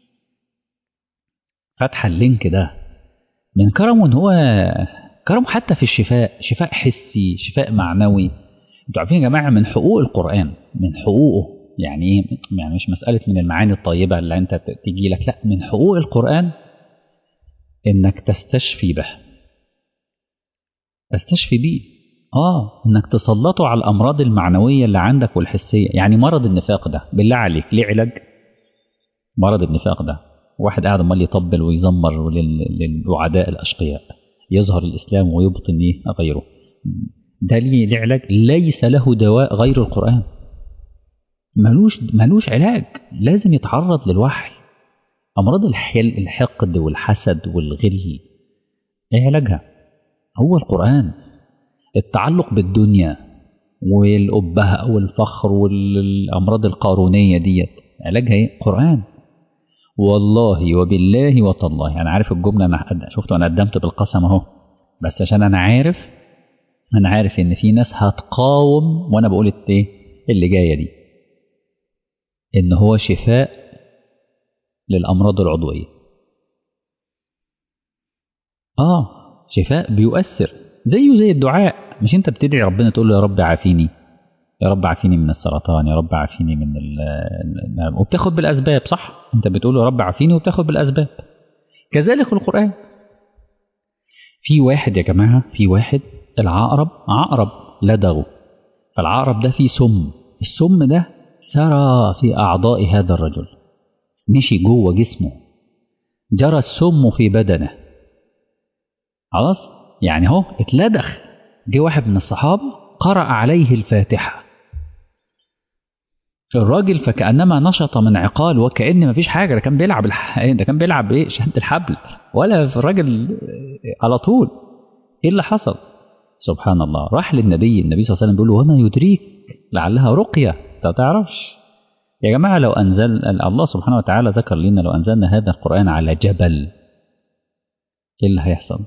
فاتحه اللينك ده من كرمه ان هو كرمه حتى في الشفاء شفاء حسي شفاء معنوي انتوا عارفين يا جماعه من حقوق القران من حقوقه يعني ايه يعني مش مساله من المعاني الطيبه اللي انت تجي لك لا من حقوق القران انك تستشفي به تستشفي بيه اه انك تسلطه على الامراض المعنويه اللي عندك والحسيه يعني مرض النفاق ده بالله عليك ليه علاج مرض النفاق ده واحد قاعد امال يطبل ويزمر للوعداء الاشقياء يظهر الاسلام ويبطن ايه غيره ده ليه ليه علاج ليس له دواء غير القران ملوش ملوش علاج لازم يتعرض للوحي امراض الحل الحقد والحسد والغل ايه علاجها هو القران التعلق بالدنيا والأبهة والفخر والأمراض القارونية ديت علاجها ايه؟ قرآن والله وبالله وتالله أنا عارف الجملة أنا شفت أنا قدمت بالقسم أهو بس عشان أنا عارف أنا عارف إن في ناس هتقاوم وأنا بقول إيه اللي جاية دي إن هو شفاء للأمراض العضوية آه شفاء بيؤثر زيه زي الدعاء مش انت بتدعي ربنا تقول له يا رب عافيني يا رب عافيني من السرطان يا رب عافيني من ال وبتاخد بالاسباب صح انت بتقول له يا رب عافيني وبتاخد بالاسباب كذلك القران في واحد يا جماعه في واحد العقرب عقرب لدغه فالعقرب ده فيه سم السم ده سرى في اعضاء هذا الرجل مشي جوه جسمه جرى السم في بدنه خلاص يعني هو اتلدخ جه واحد من الصحابة قرأ عليه الفاتحة الراجل فكأنما نشط من عقال وكأن مفيش حاجة ده كان بيلعب الح... ده كان بيلعب ايه شد الحبل ولا الراجل على طول ايه اللي حصل سبحان الله راح للنبي النبي صلى الله عليه وسلم بيقول له وما يدريك لعلها رقية انت تعرفش يا جماعة لو أنزل الله سبحانه وتعالى ذكر لنا لو أنزلنا هذا القرآن على جبل ايه اللي هيحصل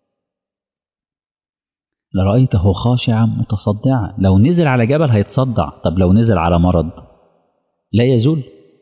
لرأيته خاشعا متصدعا لو نزل على جبل هيتصدع طب لو نزل على مرض لا يزول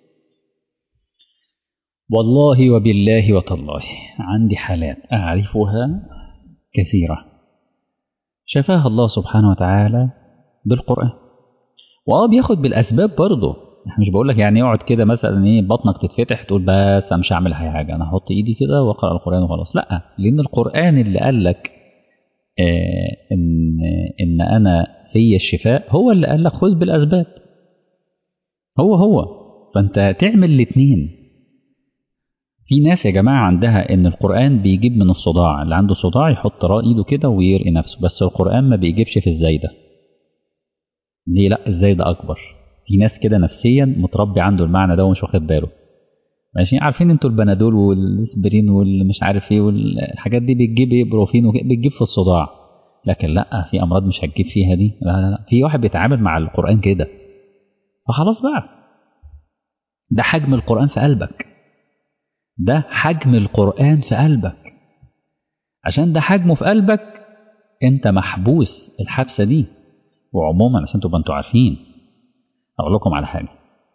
والله وبالله وتالله عندي حالات أعرفها كثيرة شفاها الله سبحانه وتعالى بالقرآن واه بياخد بالأسباب برضه مش بقول لك يعني اقعد كده مثلا ايه بطنك تتفتح تقول بس انا مش هعمل اي حاجه انا هحط ايدي كده واقرا القران وخلاص لا لان القران اللي قال لك آه ان ان انا في الشفاء هو اللي قال لك خذ بالاسباب هو هو فانت تعمل الاثنين في ناس يا جماعه عندها ان القران بيجيب من الصداع اللي عنده صداع يحط ايده كده ويرقي نفسه بس القران ما بيجيبش في الزايده ليه لا الزايده اكبر في ناس كده نفسيا متربي عنده المعنى ده ومش واخد باله ماشي عارفين انتوا البنادول والاسبرين والمش عارف ايه والحاجات دي بتجيب ايه بروفين بتجيب في الصداع لكن لا في امراض مش هتجيب فيها دي لا لا لا في واحد بيتعامل مع القران كده فخلاص بقى ده حجم القران في قلبك ده حجم القران في قلبك عشان ده حجمه في قلبك انت محبوس الحبسه دي وعموما عشان تبقى انتوا عارفين اقول لكم على حاجه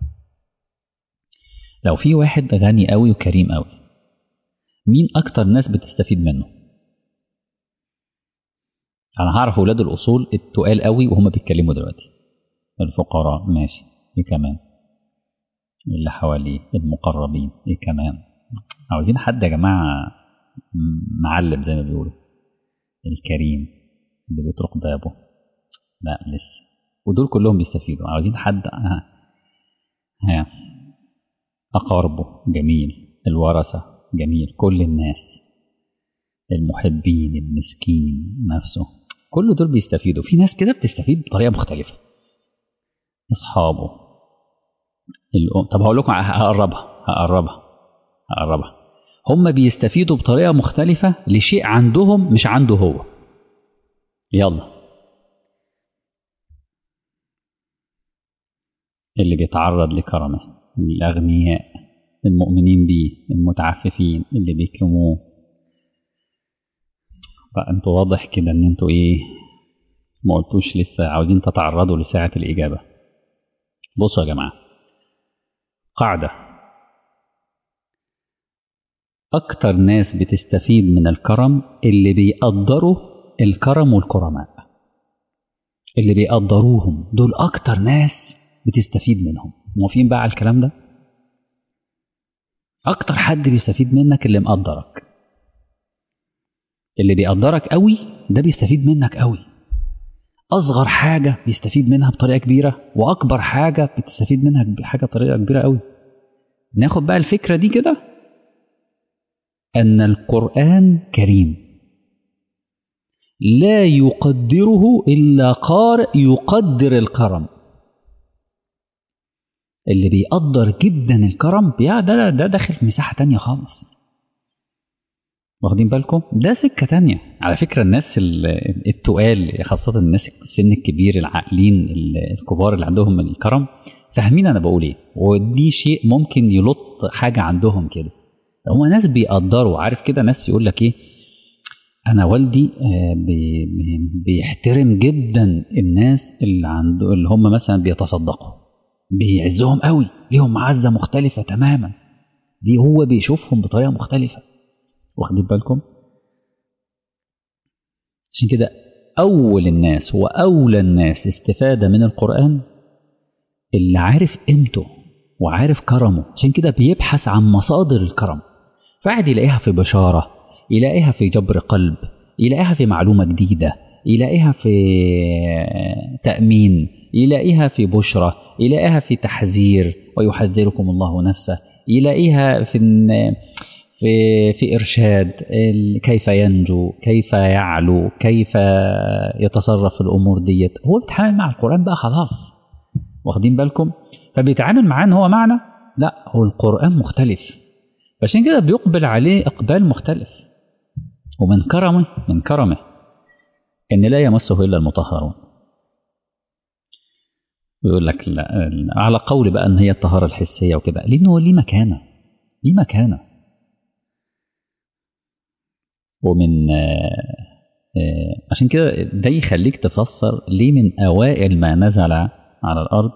لو في واحد غني قوي وكريم قوي مين اكتر ناس بتستفيد منه انا هعرف اولاد الاصول التقال قوي وهم بيتكلموا دلوقتي الفقراء ماشي ايه كمان اللي حواليه المقربين ايه كمان عاوزين حد يا جماعه معلم زي ما بيقولوا الكريم اللي بيطرق بابه لا لسه ودول كلهم بيستفيدوا عاوزين حد ها, ها. أقاربه جميل الورثة جميل كل الناس المحبين المسكين نفسه كل دول بيستفيدوا في ناس كده بتستفيد بطريقة مختلفة أصحابه الأم طب هقول لكم هقربها هقربها هقربها هم بيستفيدوا بطريقة مختلفة لشيء عندهم مش عنده هو يلا اللي بيتعرض لكرمه الأغنياء المؤمنين بيه المتعففين اللي بيكرموه بقى انتوا واضح كده ان انتوا ايه ما قلتوش لسه عاوزين تتعرضوا لساعة الإجابة بصوا يا جماعة قاعدة أكتر ناس بتستفيد من الكرم اللي بيقدروا الكرم والكرماء اللي بيقدروهم دول أكتر ناس بتستفيد منهم موافقين بقى على الكلام ده اكتر حد بيستفيد منك اللي مقدرك اللي بيقدرك قوي ده بيستفيد منك قوي اصغر حاجه بيستفيد منها بطريقه كبيره واكبر حاجه بتستفيد منها بحاجه بطريقه كبيره قوي ناخد بقى الفكره دي كده ان القران كريم لا يقدره الا قارئ يقدر الكرم اللي بيقدر جدا الكرم ده ده, ده داخل في مساحه تانية خالص واخدين بالكم ده سكه تانية على فكره الناس التقال خاصه الناس السن الكبير العاقلين الكبار اللي عندهم الكرم فاهمين انا بقول ايه ودي شيء ممكن يلط حاجه عندهم كده هما ناس بيقدروا عارف كده ناس يقول لك ايه انا والدي بيحترم جدا الناس اللي عنده اللي هم مثلا بيتصدقوا بيعزهم قوي ليهم معزة مختلفة تماما دي هو بيشوفهم بطريقة مختلفة واخدين بالكم عشان كده أول الناس وأولى الناس استفادة من القرآن اللي عارف قيمته وعارف كرمه عشان كده بيبحث عن مصادر الكرم فقعد يلاقيها في بشارة يلاقيها في جبر قلب يلاقيها في معلومة جديدة يلاقيها في تأمين يلاقيها في بشرة يلاقيها في تحذير ويحذركم الله نفسه يلاقيها في في في إرشاد ال- كيف ينجو كيف يعلو كيف يتصرف في الأمور ديت هو بيتعامل مع القرآن بقى خلاص واخدين بالكم فبيتعامل معاه ان هو معنى لا هو القرآن مختلف عشان كده بيقبل عليه إقبال مختلف ومن كرمه من كرمه إن لا يمسه إلا المطهرون بيقول لك لا على قول بقى إن هي الطهارة الحسية وكده لأنه ليه مكانة ليه مكانة ومن آه، آه، عشان كده ده يخليك تفسر ليه من أوائل ما نزل على الأرض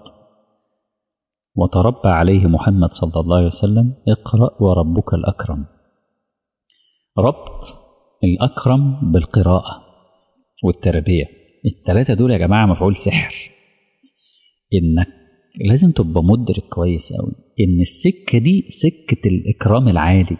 وتربى عليه محمد صلى الله عليه وسلم اقرأ وربك الأكرم ربط الأكرم بالقراءة والتربية التلاتة دول يا جماعة مفعول سحر إنك لازم تبقى مدرك كويس أوي إن السكة دي سكة الإكرام العالي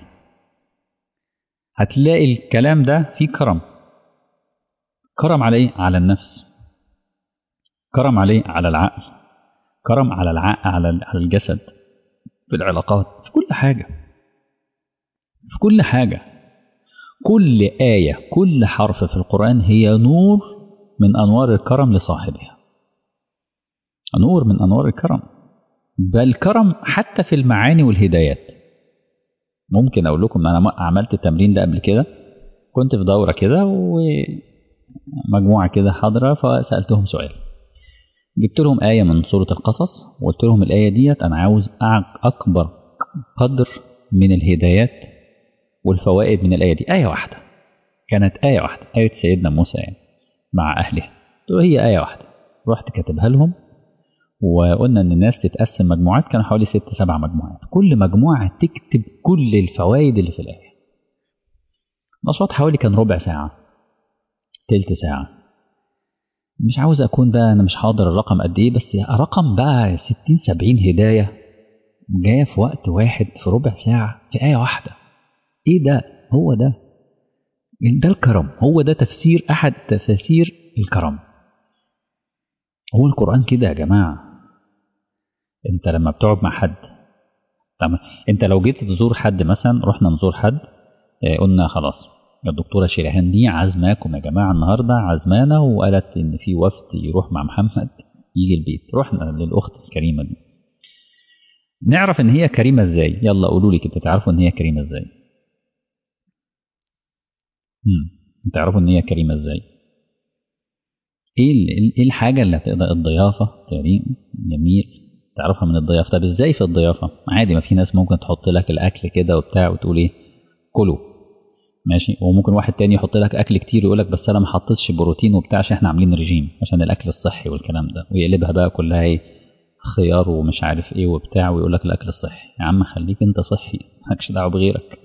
هتلاقي الكلام ده فيه كرم كرم على إيه؟ على النفس كرم عليه على العقل كرم على العقل على على الجسد في العلاقات في كل حاجة في كل حاجة كل آية كل حرف في القرآن هي نور من أنوار الكرم لصاحبها نور من أنوار الكرم بل كرم حتى في المعاني والهدايات ممكن أقول لكم أنا عملت التمرين ده قبل كده كنت في دورة كده ومجموعة كده حاضرة فسألتهم سؤال جبت لهم آية من سورة القصص وقلت لهم الآية ديت أنا عاوز أكبر قدر من الهدايات والفوائد من الآية دي آية واحدة كانت آية واحدة آية سيدنا موسى يعني مع أهله قلت هي آية واحدة رحت كاتبها لهم وقلنا إن الناس تتقسم مجموعات كانوا حوالي ست سبع مجموعات كل مجموعة تكتب كل الفوائد اللي في الآية نشاط حوالي كان ربع ساعة تلت ساعة مش عاوز أكون بقى أنا مش حاضر الرقم قد إيه بس رقم بقى ستين سبعين هداية جاية في وقت واحد في ربع ساعة في آية واحدة إيه ده هو ده ده الكرم هو ده تفسير أحد تفاسير الكرم هو القرآن كده يا جماعة أنت لما بتقعد مع حد طبعا أنت لو جيت تزور حد مثلا رحنا نزور حد قلنا خلاص الدكتورة شيريهان دي عازماكم يا جماعة النهاردة عازمانا وقالت إن في وفد يروح مع محمد يجي البيت رحنا للأخت الكريمة دي نعرف إن هي كريمة إزاي يلا قولوا لي كده تعرفوا إن هي كريمة إزاي امم تعرفوا إن هي كريمة إزاي إيه إيه الحاجة اللي هتقدر الضيافة كريم جميل تعرفها من الضيافة طب إزاي في الضيافة عادي ما في ناس ممكن تحط لك الأكل كده وبتاع وتقول إيه كلوا ماشي وممكن واحد تاني يحط لك اكل كتير ويقول لك بس انا ما حطيتش بروتين وبتاع عشان احنا عاملين رجيم عشان الاكل الصحي والكلام ده ويقلبها بقى كلها ايه خيار ومش عارف ايه وبتاع ويقول لك الاكل الصحي يا عم خليك انت صحي مالكش دعوه بغيرك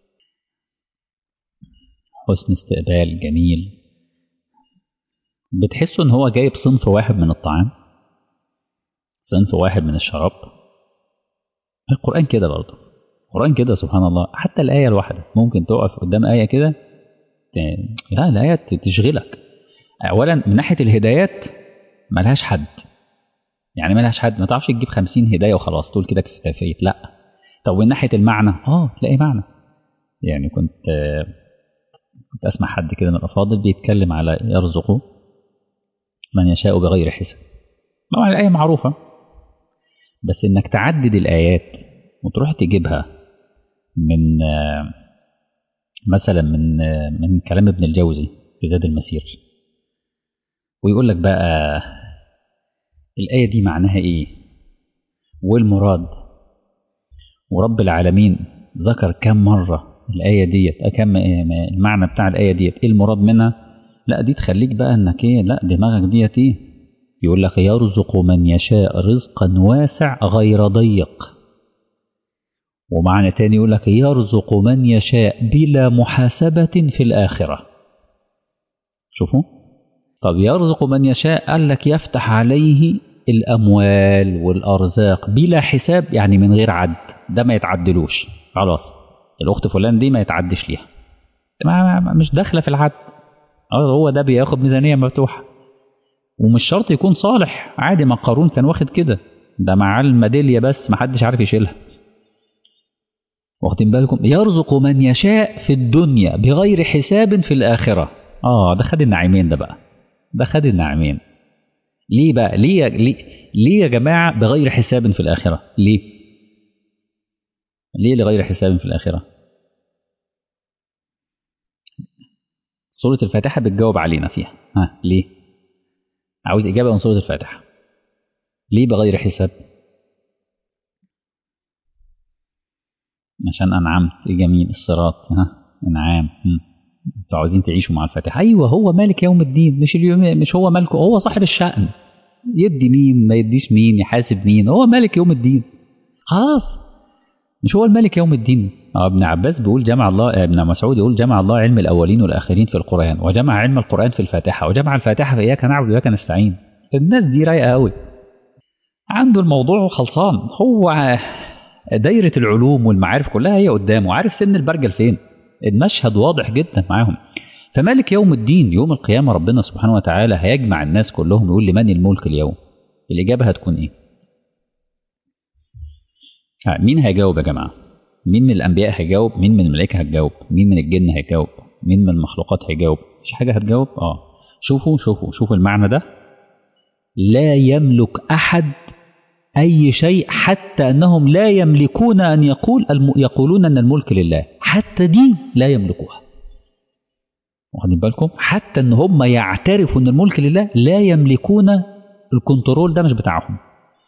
حسن استقبال جميل بتحسوا ان هو جايب صنف واحد من الطعام صنف واحد من الشراب القران كده برضه القرآن كده سبحان الله حتى الآية الواحدة ممكن تقف قدام آية كده لا الآية تشغلك أولا من ناحية الهدايات ملهاش حد يعني ملهاش حد ما تعرفش تجيب خمسين هداية وخلاص تقول كده كفاية لا طب من ناحية المعنى اه تلاقي معنى يعني كنت كنت أسمع حد كده من الأفاضل بيتكلم على يرزق من يشاء بغير حساب طبعا الآية معروفة بس إنك تعدد الآيات وتروح تجيبها من مثلا من من كلام ابن الجوزي في زاد المسير ويقول لك بقى الآية دي معناها إيه والمراد ورب العالمين ذكر كم مرة الآية ديت كم المعنى بتاع الآية ديت إيه المراد منها لا دي تخليك بقى إنك إيه لا دماغك ديت إيه يقول لك يرزق من يشاء رزقا واسع غير ضيق ومعنى تاني يقول لك يرزق من يشاء بلا محاسبة في الآخرة شوفوا طب يرزق من يشاء قال لك يفتح عليه الأموال والأرزاق بلا حساب يعني من غير عد ده ما يتعدلوش خلاص الأخت فلان دي ما يتعدش ليها ما مش داخلة في العد هو ده بياخد ميزانية مفتوحة ومش شرط يكون صالح عادي ما قارون كان واخد كده ده معاه الميدالية بس ما حدش عارف يشيلها واخدين بالكم يرزق من يشاء في الدنيا بغير حساب في الآخرة آه ده خد النعيمين ده بقى ده خد النعيمين ليه بقى ليه, ليه ليه يا جماعة بغير حساب في الآخرة ليه ليه لغير حساب في الآخرة سورة الفاتحة بتجاوب علينا فيها ها ليه عاوز إجابة من سورة الفاتحة ليه بغير حساب عشان أنعمت جميل الصراط ها إنعام انتوا عاوزين تعيشوا مع الفاتحة أيوة هو مالك يوم الدين مش اليوم مش هو مالكه هو صاحب الشأن يدي مين ما يديش مين يحاسب مين هو مالك يوم الدين خلاص مش هو الملك يوم الدين ابن عباس بيقول جمع الله ابن مسعود يقول جمع الله علم الأولين والآخرين في القرآن وجمع علم القرآن في الفاتحة وجمع الفاتحة في إياك نعبد وإياك نستعين الناس دي رايقة قوي عنده الموضوع خلصان هو دايرة العلوم والمعارف كلها هي قدامه عارف سن البرجل فين المشهد واضح جدا معاهم فمالك يوم الدين يوم القيامة ربنا سبحانه وتعالى هيجمع الناس كلهم يقول لمن الملك اليوم الإجابة هتكون إيه مين هيجاوب يا جماعة مين من الأنبياء هيجاوب مين من الملائكة هتجاوب مين من الجن هيجاوب مين من المخلوقات هيجاوب مش حاجة هتجاوب اه شوفوا شوفوا شوفوا المعنى ده لا يملك أحد أي شيء حتى أنهم لا يملكون أن يقول الم... يقولون أن الملك لله حتى دي لا يملكوها واخدين بالكم حتى أن هم يعترفوا أن الملك لله لا يملكون الكنترول ده مش بتاعهم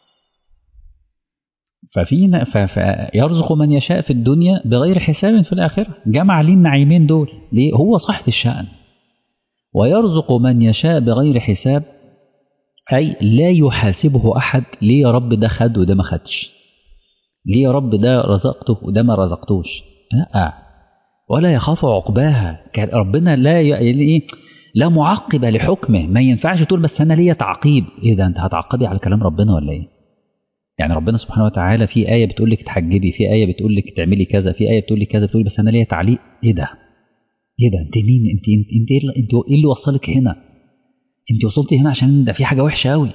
ففينا فيرزق من يشاء في الدنيا بغير حساب في الآخرة جمع لي النعيمين دول ليه هو صاحب الشأن ويرزق من يشاء بغير حساب أي لا يحاسبه أحد ليه يا رب ده خد وده ما خدش ليه يا رب ده رزقته وده ما رزقتوش لا ولا يخاف عقباها ربنا لا يعني لا معقب لحكمه ما ينفعش تقول بس أنا ليا تعقيب إيه ده أنت هتعقبي على كلام ربنا ولا إيه يعني ربنا سبحانه وتعالى في آية بتقول لك تحجبي في آية بتقول لك تعملي كذا في آية بتقول لك كذا بتقول بس أنا ليا تعليق إيه ده إيه ده أنت مين أنت أنت أنت إيه اللي, انت إيه اللي وصلك هنا أنت وصلتي هنا عشان ده في حاجة وحشة قوي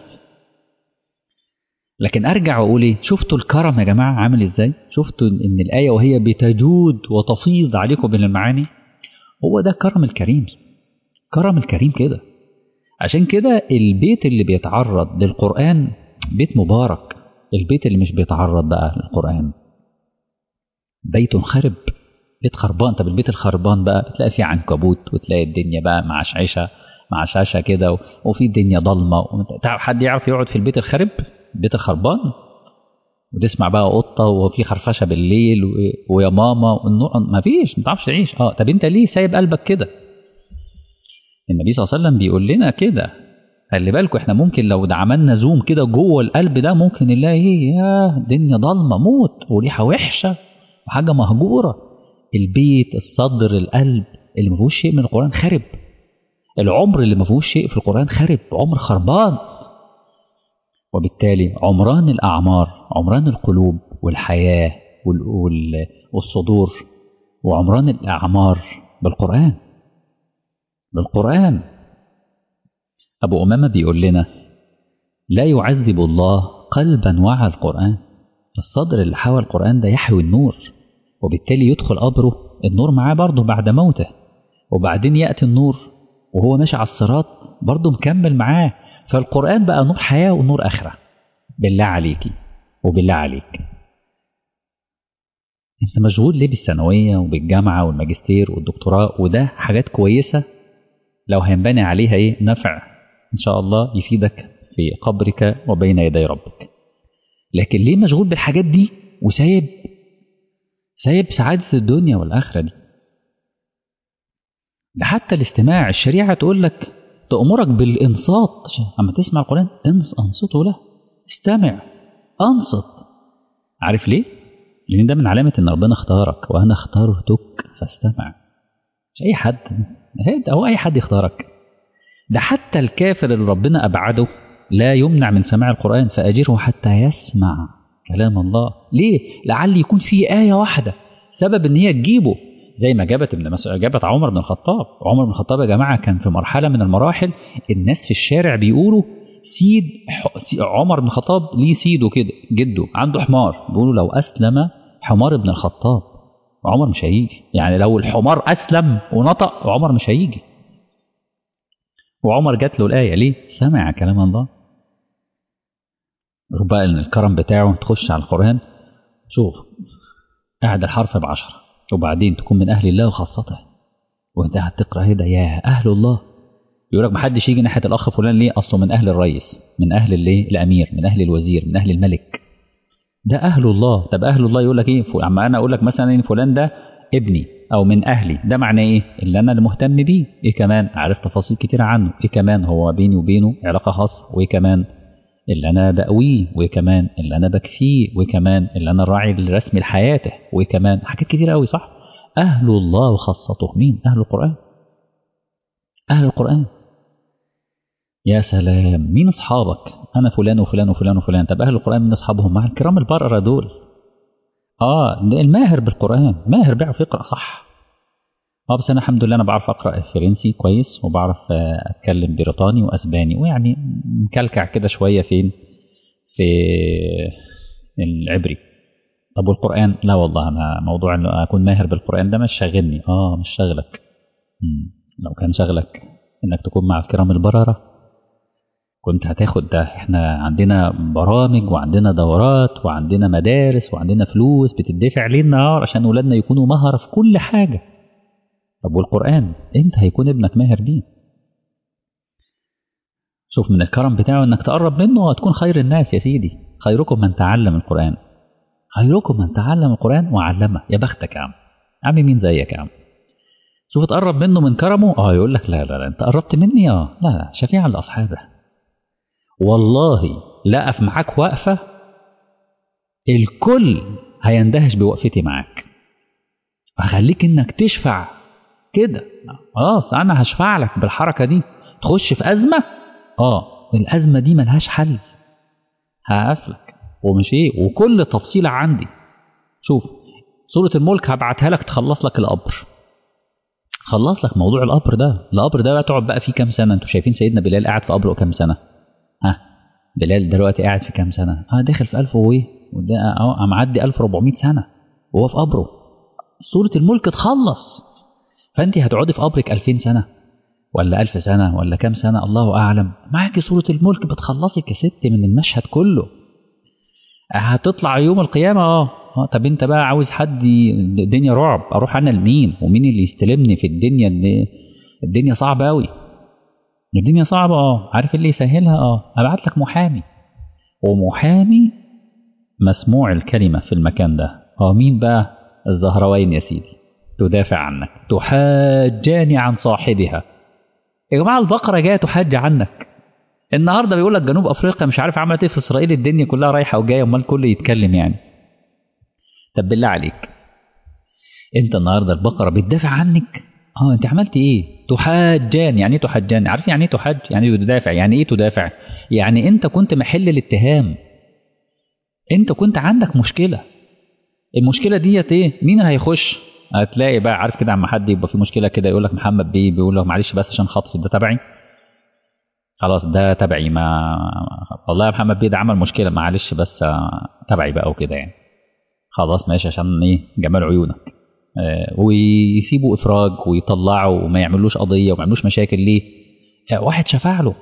لكن أرجع وأقول إيه شفتوا الكرم يا جماعة عامل إزاي شفتوا إن الآية وهي بتجود وتفيض عليكم من المعاني هو ده كرم الكريم كرم الكريم كده عشان كده البيت اللي بيتعرض للقرآن بيت مبارك البيت اللي مش بيتعرض بقى للقرآن بيت خرب بيت خربان طب البيت الخربان بقى بتلاقي فيه عنكبوت وتلاقي الدنيا بقى مع شعشة مع شاشة كده وفي الدنيا ضلمة حد يعرف يقعد في البيت الخرب البيت الخربان وتسمع بقى قطة وفي خرفشة بالليل ويا ماما والنور ما فيش ما تعرفش تعيش اه طب انت ليه سايب قلبك كده النبي صلى الله عليه وسلم بيقول لنا كده خلي بالكم احنا ممكن لو عملنا زوم كده جوه القلب ده ممكن نلاقي ايه يا الدنيا ضلمه موت وريحه وحشه وحاجه مهجوره البيت الصدر القلب اللي ما فيهوش شيء من القران خرب العمر اللي ما فيهوش شيء في القران خرب عمر خربان وبالتالي عمران الاعمار عمران القلوب والحياه والصدور وعمران الاعمار بالقران بالقران أبو أمامة بيقول لنا لا يعذب الله قلبا وعى القرآن الصدر اللي حوى القرآن ده يحوي النور وبالتالي يدخل قبره النور معاه برضه بعد موته وبعدين يأتي النور وهو ماشي على الصراط برضه مكمل معاه فالقرآن بقى نور حياة ونور آخرة بالله عليكي وبالله عليك انت مشغول ليه بالثانوية وبالجامعة والماجستير والدكتوراه وده حاجات كويسة لو هينبني عليها ايه نفع إن شاء الله يفيدك في قبرك وبين يدي ربك لكن ليه مشغول بالحاجات دي وسايب سايب سعادة الدنيا والآخرة دي ده حتى الاستماع الشريعة تقول لك تأمرك بالإنصات أما تسمع القرآن أنصته له استمع أنصت عارف ليه؟ لأن ده من علامة إن ربنا اختارك وأنا اخترتك فاستمع مش أي حد هو أي حد يختارك ده حتى الكافر اللي ربنا أبعده لا يمنع من سماع القرآن فأجره حتى يسمع كلام الله ليه؟ لعل يكون في آية واحدة سبب إن هي تجيبه زي ما جابت ابن مس... جابت عمر بن الخطاب عمر بن الخطاب يا جماعة كان في مرحلة من المراحل الناس في الشارع بيقولوا سيد عمر بن الخطاب ليه سيده كده جده عنده حمار بيقولوا لو أسلم حمار ابن الخطاب عمر مش هيجي يعني لو الحمار أسلم ونطق عمر مش هيجي وعمر جات له الآية ليه؟ سمع كلام الله شوف بقى ان الكرم بتاعه تخش على القرآن شوف قاعد الحرف بعشرة وبعدين تكون من أهل الله وخاصته وانت قاعد تقرا ايه ده يا أهل الله يقول لك ما حدش يجي ناحية الأخ فلان ليه أصله من أهل الرئيس من أهل الايه الأمير من أهل الوزير من أهل الملك ده أهل الله طب أهل الله يقول لك إيه أما أنا أقول لك مثلا إن فلان ده ابني أو من أهلي ده معناه إيه اللي أنا اللي مهتم بيه إيه كمان عارف تفاصيل كتير عنه إيه كمان هو بيني وبينه علاقة خاصة وإيه كمان اللي أنا بقويه وإيه كمان اللي أنا بكفيه وإيه كمان اللي أنا الراعي الرسمي لحياته وإيه كمان حاجات كتير قوي صح أهل الله وخاصته مين أهل القرآن أهل القرآن يا سلام مين أصحابك أنا فلان وفلان وفلان وفلان طب أهل القرآن من أصحابهم مع الكرام البررة دول آه الماهر بالقرآن ماهر بيعرف يقرأ صح اه بس انا الحمد لله انا بعرف اقرا فرنسي كويس وبعرف اتكلم بريطاني واسباني ويعني مكلكع كده شويه فين في العبري طب والقران لا والله انا موضوع ان اكون ماهر بالقران ده مش شاغلني اه مش شاغلك لو كان شغلك انك تكون مع الكرام البرره كنت هتاخد ده احنا عندنا برامج وعندنا دورات وعندنا مدارس وعندنا فلوس بتدفع ليل نهار عشان ولادنا يكونوا مهرة في كل حاجة طب والقرآن انت هيكون ابنك ماهر بيه شوف من الكرم بتاعه انك تقرب منه وهتكون خير الناس يا سيدي خيركم من تعلم القرآن خيركم من تعلم القرآن وعلمه يا بختك يا عم عم مين زيك يا عم شوف تقرب منه من كرمه اه يقول لك لا لا لا انت قربت مني اه لا لا شفيعا لاصحابه والله لا اقف معاك وقفه الكل هيندهش بوقفتي معاك اخليك انك تشفع كده اه انا هشفع لك بالحركه دي تخش في ازمه اه الازمه دي ملهاش حل هقفلك ومش ايه وكل تفصيله عندي شوف سوره الملك هبعتها لك تخلص لك القبر خلص لك موضوع القبر ده القبر ده بقى تقعد بقى فيه كام سنه انتوا شايفين سيدنا بلال قاعد في قبره كام سنه ها بلال دلوقتي قاعد في كام سنه اه داخل في 1000 وايه وده اه معدي 1400 سنه وهو في قبره سوره الملك تخلص فانت هتقعدي في قبرك 2000 سنه ولا 1000 سنه ولا كام سنه الله اعلم معاكي سوره الملك بتخلصك يا ست من المشهد كله هتطلع يوم القيامه اه اه طب انت بقى عاوز حد الدنيا رعب اروح انا لمين ومين اللي يستلمني في الدنيا اللي الدنيا صعبه قوي الدنيا صعبه اه عارف اللي يسهلها اه ابعت لك محامي ومحامي مسموع الكلمه في المكان ده اه مين بقى الزهروين يا سيدي تدافع عنك تحاجاني عن صاحبها يا جماعه البقره جايه تحاج عنك النهارده بيقول لك جنوب افريقيا مش عارف عملت ايه في اسرائيل الدنيا كلها رايحه وجايه امال الكل يتكلم يعني طب بالله عليك انت النهارده البقره بتدافع عنك اه انت عملت ايه تحاجان يعني ايه تحاجان عارف يعني ايه تحاج يعني ايه تدافع يعني ايه تدافع يعني انت كنت محل الاتهام انت كنت عندك مشكله المشكله ديت ايه مين اللي هيخش هتلاقي بقى عارف كده عم حد يبقى في مشكله كده يقول لك محمد بيه بيقول له معلش بس عشان خاطري ده تبعي خلاص ده تبعي ما والله يا محمد بيه ده عمل مشكله معلش بس تبعي بقى وكده يعني خلاص ماشي عشان ايه جمال عيونك آه ويسيبوا افراج ويطلعوا وما يعملوش قضيه وما يعملوش مشاكل ليه آه واحد شفع له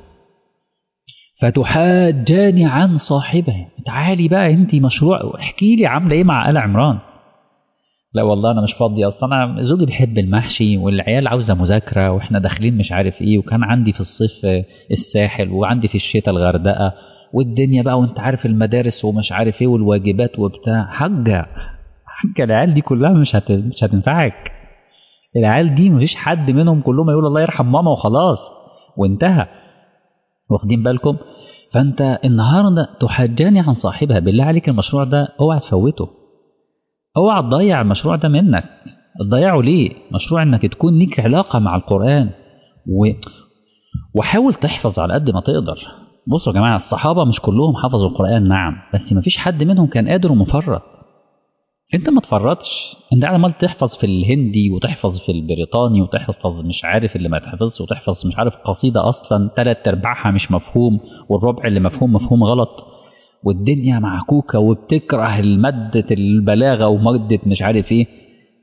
فتحاجاني عن صاحبه تعالي بقى انت مشروع احكي لي عامله ايه مع ال عمران لا والله انا مش فاضي اصلا انا زوجي بيحب المحشي والعيال عاوزه مذاكره واحنا داخلين مش عارف ايه وكان عندي في الصيف الساحل وعندي في الشتاء الغردقه والدنيا بقى وانت عارف المدارس ومش عارف ايه والواجبات وبتاع حاجه حاجه العيال دي كلها مش هت... مش هتنفعك العيال دي مفيش حد منهم كلهم يقول الله يرحم ماما وخلاص وانتهى واخدين بالكم فانت النهارده تحاجاني عن صاحبها بالله عليك المشروع ده اوعى تفوته اوعى تضيع المشروع ده منك تضيعه ليه مشروع انك تكون ليك علاقه مع القران و... وحاول تحفظ على قد ما تقدر بصوا يا جماعه الصحابه مش كلهم حفظوا القران نعم بس ما فيش حد منهم كان قادر ومفرط انت ما تفرطش انت عمال تحفظ في الهندي وتحفظ في البريطاني وتحفظ مش عارف اللي ما تحفظش وتحفظ مش عارف قصيده اصلا ثلاث ارباعها مش مفهوم والربع اللي مفهوم مفهوم غلط والدنيا معكوكه وبتكره المادة البلاغه ومادة مش عارف ايه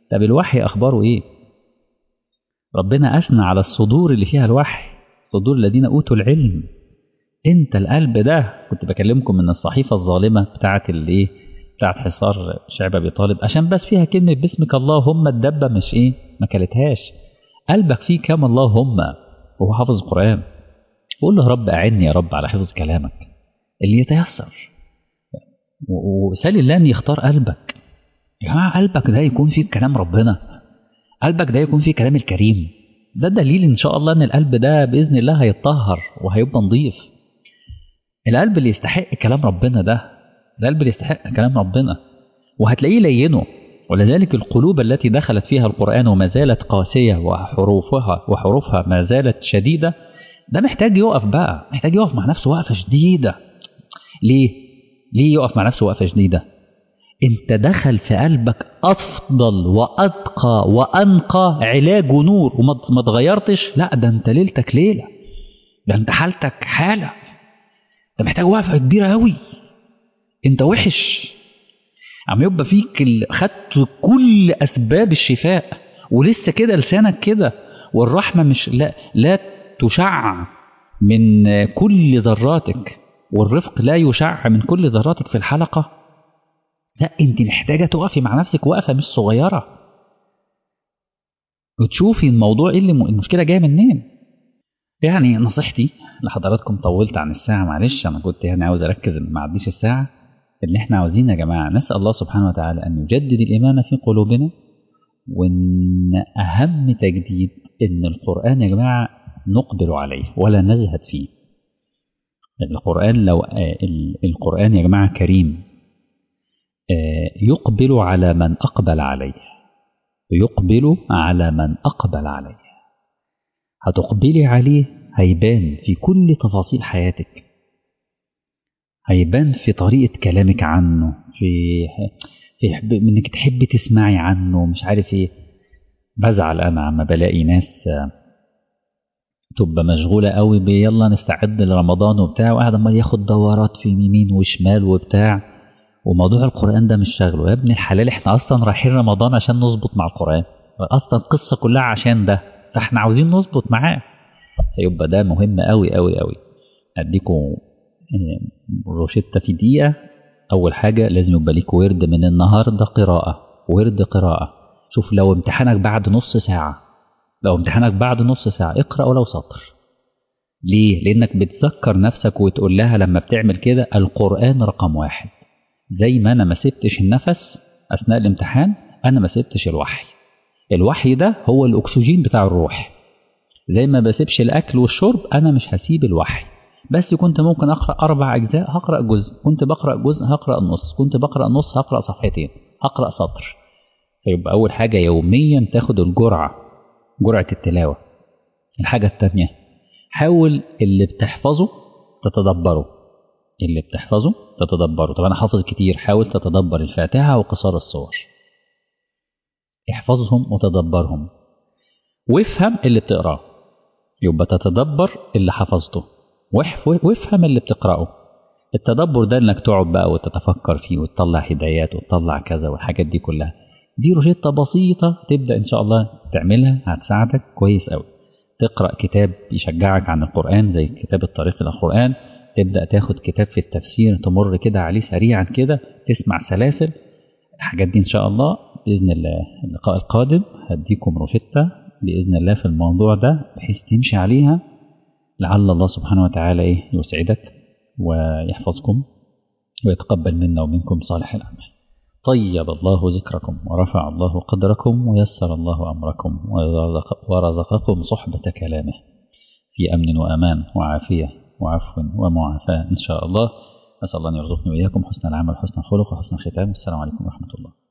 طب الوحي أخباره إيه ربنا أثنى على الصدور اللي فيها الوحي صدور الذين أوتوا العلم أنت القلب ده كنت بكلمكم من الصحيفة الظالمة بتاعة الإيه بتاعة حصار شعب أبي طالب عشان بس فيها كلمة باسمك اللهم الدبة مش إيه ما كلتهاش قلبك فيه كام اللهم وهو حافظ القرآن قول له يا رب أعني يا رب على حفظ كلامك اللي يتيسر وسال الله أن يختار قلبك يا جماعة قلبك ده يكون فيه كلام ربنا قلبك ده يكون فيه كلام الكريم ده دليل إن شاء الله أن القلب ده بإذن الله هيتطهر وهيبقى نظيف القلب اللي يستحق كلام ربنا ده ده القلب اللي يستحق كلام ربنا وهتلاقيه لينه ولذلك القلوب التي دخلت فيها القرآن وما زالت قاسية وحروفها وحروفها ما زالت شديدة ده محتاج يقف بقى محتاج يقف مع نفسه وقفة شديدة ليه؟ ليه يقف مع نفسه وقفة شديدة؟ انت دخل في قلبك أفضل وأتقى وأنقى علاج ونور وما اتغيرتش لا ده انت ليلتك ليلة ده انت حالتك حالة ده محتاج وقفة كبيرة أوي انت وحش عم يبقى فيك خدت كل أسباب الشفاء ولسه كده لسانك كده والرحمة مش لا لا تشع من كل ذراتك والرفق لا يشع من كل ذراتك في الحلقة لا انت محتاجة تقفي مع نفسك وقفة مش صغيرة وتشوفي الموضوع ايه اللي المشكلة جاية منين يعني نصيحتي لحضراتكم طولت عن الساعة معلش أنا كنت يعني عاوز أركز إن ما عديش الساعة اللي احنا عاوزين يا جماعة نسأل الله سبحانه وتعالى أن يجدد الإيمان في قلوبنا وإن أهم تجديد إن القرآن يا جماعة نقبل عليه ولا نزهد فيه القرآن لو القرآن يا جماعة كريم يقبل على من أقبل عليه يقبل على من أقبل عليه هتقبلي عليه هيبان في كل تفاصيل حياتك هيبان في طريقة كلامك عنه في في انك تحبي تسمعي عنه مش عارف ايه بزعل انا عما بلاقي ناس تبقى مشغولة قوي بيلا نستعد لرمضان وبتاع وقاعد عمال ياخد دورات في يمين وشمال وبتاع وموضوع القرآن ده مش شغله يا ابن الحلال احنا اصلا رايحين رمضان عشان نظبط مع القرآن اصلا القصة كلها عشان ده فاحنا عاوزين نظبط معاه فيبقى ده مهم قوي قوي قوي اديكم روشتة في دقيقة أول حاجة لازم يبقى ليك ورد من النهاردة قراءة ورد قراءة شوف لو امتحانك بعد نص ساعة لو امتحانك بعد نص ساعة اقرأ ولو سطر ليه؟ لأنك بتذكر نفسك وتقول لها لما بتعمل كده القرآن رقم واحد زي ما أنا ما سبتش النفس أثناء الامتحان أنا ما سبتش الوحي الوحي ده هو الأكسجين بتاع الروح زي ما بسيبش الأكل والشرب أنا مش هسيب الوحي بس كنت ممكن أقرأ أربع أجزاء هقرأ جزء كنت بقرأ جزء هقرأ نص كنت بقرأ نص هقرأ صفحتين هقرأ سطر فيبقى أول حاجة يوميا تاخد الجرعة جرعة التلاوة الحاجة التانية حاول اللي بتحفظه تتدبره اللي بتحفظه تتدبره طب أنا حافظ كتير حاول تتدبر الفاتحة وقصار الصور احفظهم وتدبرهم وافهم اللي بتقراه يبقى تتدبر اللي حفظته وافهم اللي بتقرأه التدبر ده انك تقعد بقى وتتفكر فيه وتطلع هدايات وتطلع كذا والحاجات دي كلها دي روشتة بسيطة تبدأ ان شاء الله تعملها هتساعدك كويس قوي تقرأ كتاب يشجعك عن القرآن زي كتاب الطريق إلى القرآن تبدأ تاخد كتاب في التفسير تمر كده عليه سريعا كده تسمع سلاسل الحاجات دي ان شاء الله بإذن الله اللقاء القادم هديكم روشتة بإذن الله في الموضوع ده بحيث تمشي عليها لعل الله سبحانه وتعالى إيه يسعدك ويحفظكم ويتقبل منا ومنكم صالح الأعمال طيب الله ذكركم ورفع الله قدركم ويسر الله أمركم ورزقكم صحبة كلامه في أمن وأمان وعافية وعفو ومعافاة إن شاء الله أسأل الله أن يرزقني وإياكم حسن العمل وحسن الخلق وحسن الختام السلام عليكم ورحمة الله